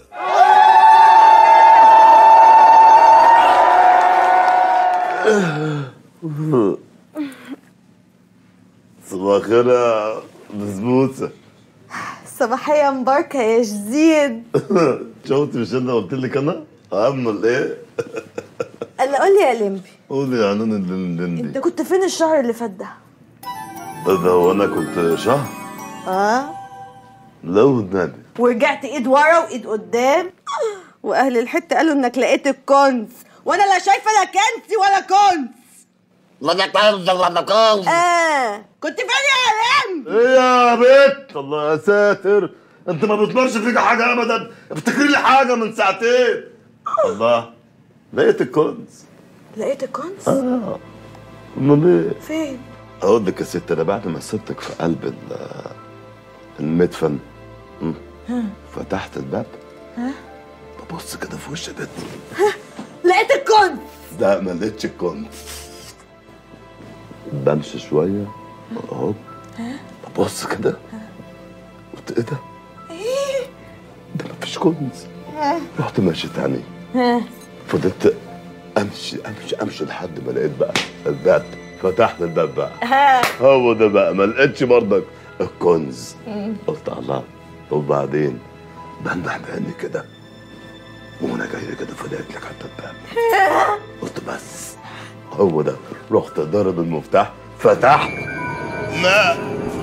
Speaker 1: صباح الخير يا بسبوسه
Speaker 6: صباحية مباركة يا جديد
Speaker 1: شفت مش انا قلت لك انا عامل ايه
Speaker 6: قال قول لي يا لمبي
Speaker 1: قولي يا عنان اللندي
Speaker 6: انت كنت فين الشهر اللي فات ده؟
Speaker 1: ده هو انا كنت شهر
Speaker 6: اه
Speaker 1: لو النادي
Speaker 6: ورجعت ايد ورا وايد قدام واهل الحته قالوا انك لقيت الكنز وانا لا شايفه لا كنز ولا كنز
Speaker 5: لا ده كنز ولا ده كنز
Speaker 6: اه كنت فين يا لمبي
Speaker 1: ايه يا بت الله يا ساتر انت ما بتمرش فيك حاجه ابدا افتكري لي حاجه من ساعتين الله لقيت الكنز
Speaker 6: لقيت الكنز
Speaker 1: اه امال ايه
Speaker 6: فين
Speaker 1: اقول لك يا ست انا بعد ما سبتك في قلب ال- المدفن م،
Speaker 6: ها
Speaker 1: فتحت الباب
Speaker 6: ها
Speaker 1: ببص كده في وش بيتنا
Speaker 6: لقيت الكنز
Speaker 1: لا ما لقيتش الكنز بمشي شويه اهو
Speaker 6: ها
Speaker 1: ببص كده قلت ايه ده؟
Speaker 6: ايه
Speaker 1: ده مفيش كنز
Speaker 6: ها
Speaker 1: رحت ماشي تاني
Speaker 6: ها
Speaker 1: فضلت امشي امشي امشي لحد ما لقيت بقى الباب فتحت الباب بقى
Speaker 6: ها
Speaker 1: هو ده بقى ما لقيتش برضك الكنز
Speaker 6: مم.
Speaker 1: قلت الله وبعدين بنبح بعيني كده وانا جاي كده فلقيت لك حتى الباب قلت بس هو ده رحت ضرب المفتاح فتحت ما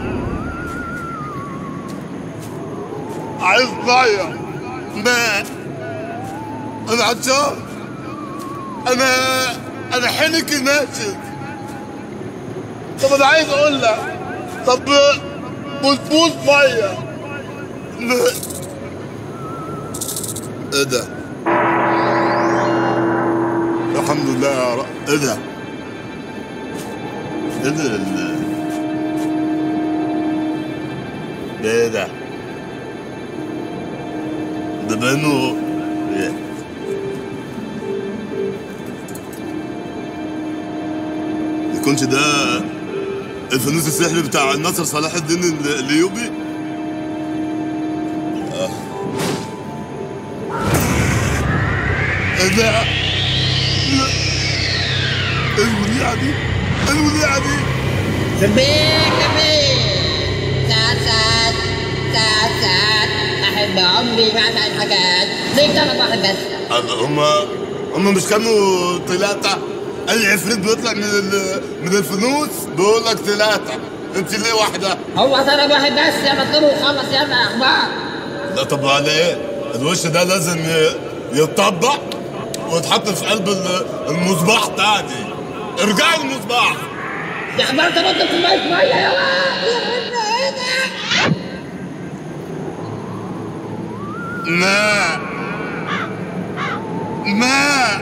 Speaker 1: عايز ميه ما انا عطشان انا انا حنك ناشف طب انا عايز اقول لك طب بسبوس ميه ايه ده الحمد لله يا رب ايه ده ايه ده ال- ده ايه ده ده بانه يكونش ده الفانوس السحري بتاع الناصر صلاح الدين ال- الايوبي آه. ايه ده لا. ايه المذيعة دي ايه المذيعة دي
Speaker 17: شبيك شبيك ساعات ساعات ساعات ساعات أحب عمري مع ساعات حاجات ليك طلب واحد بس
Speaker 1: هما هما مش كانوا ثلاثة أي عفريت بيطلع من ال- من الفانوس بيقول لك ثلاثة أنت ليه واحدة؟
Speaker 17: هو طلب واحد بس يلا اطلبه وخلص يلا يا أخبار
Speaker 1: لا طب على إيه؟ الوش ده لازم ي- يتطبق ويتحط في قلب ال- المصباح تاني ارجعي المصباح
Speaker 17: يا أخبار تبطل في المية مية يلا
Speaker 1: ما ما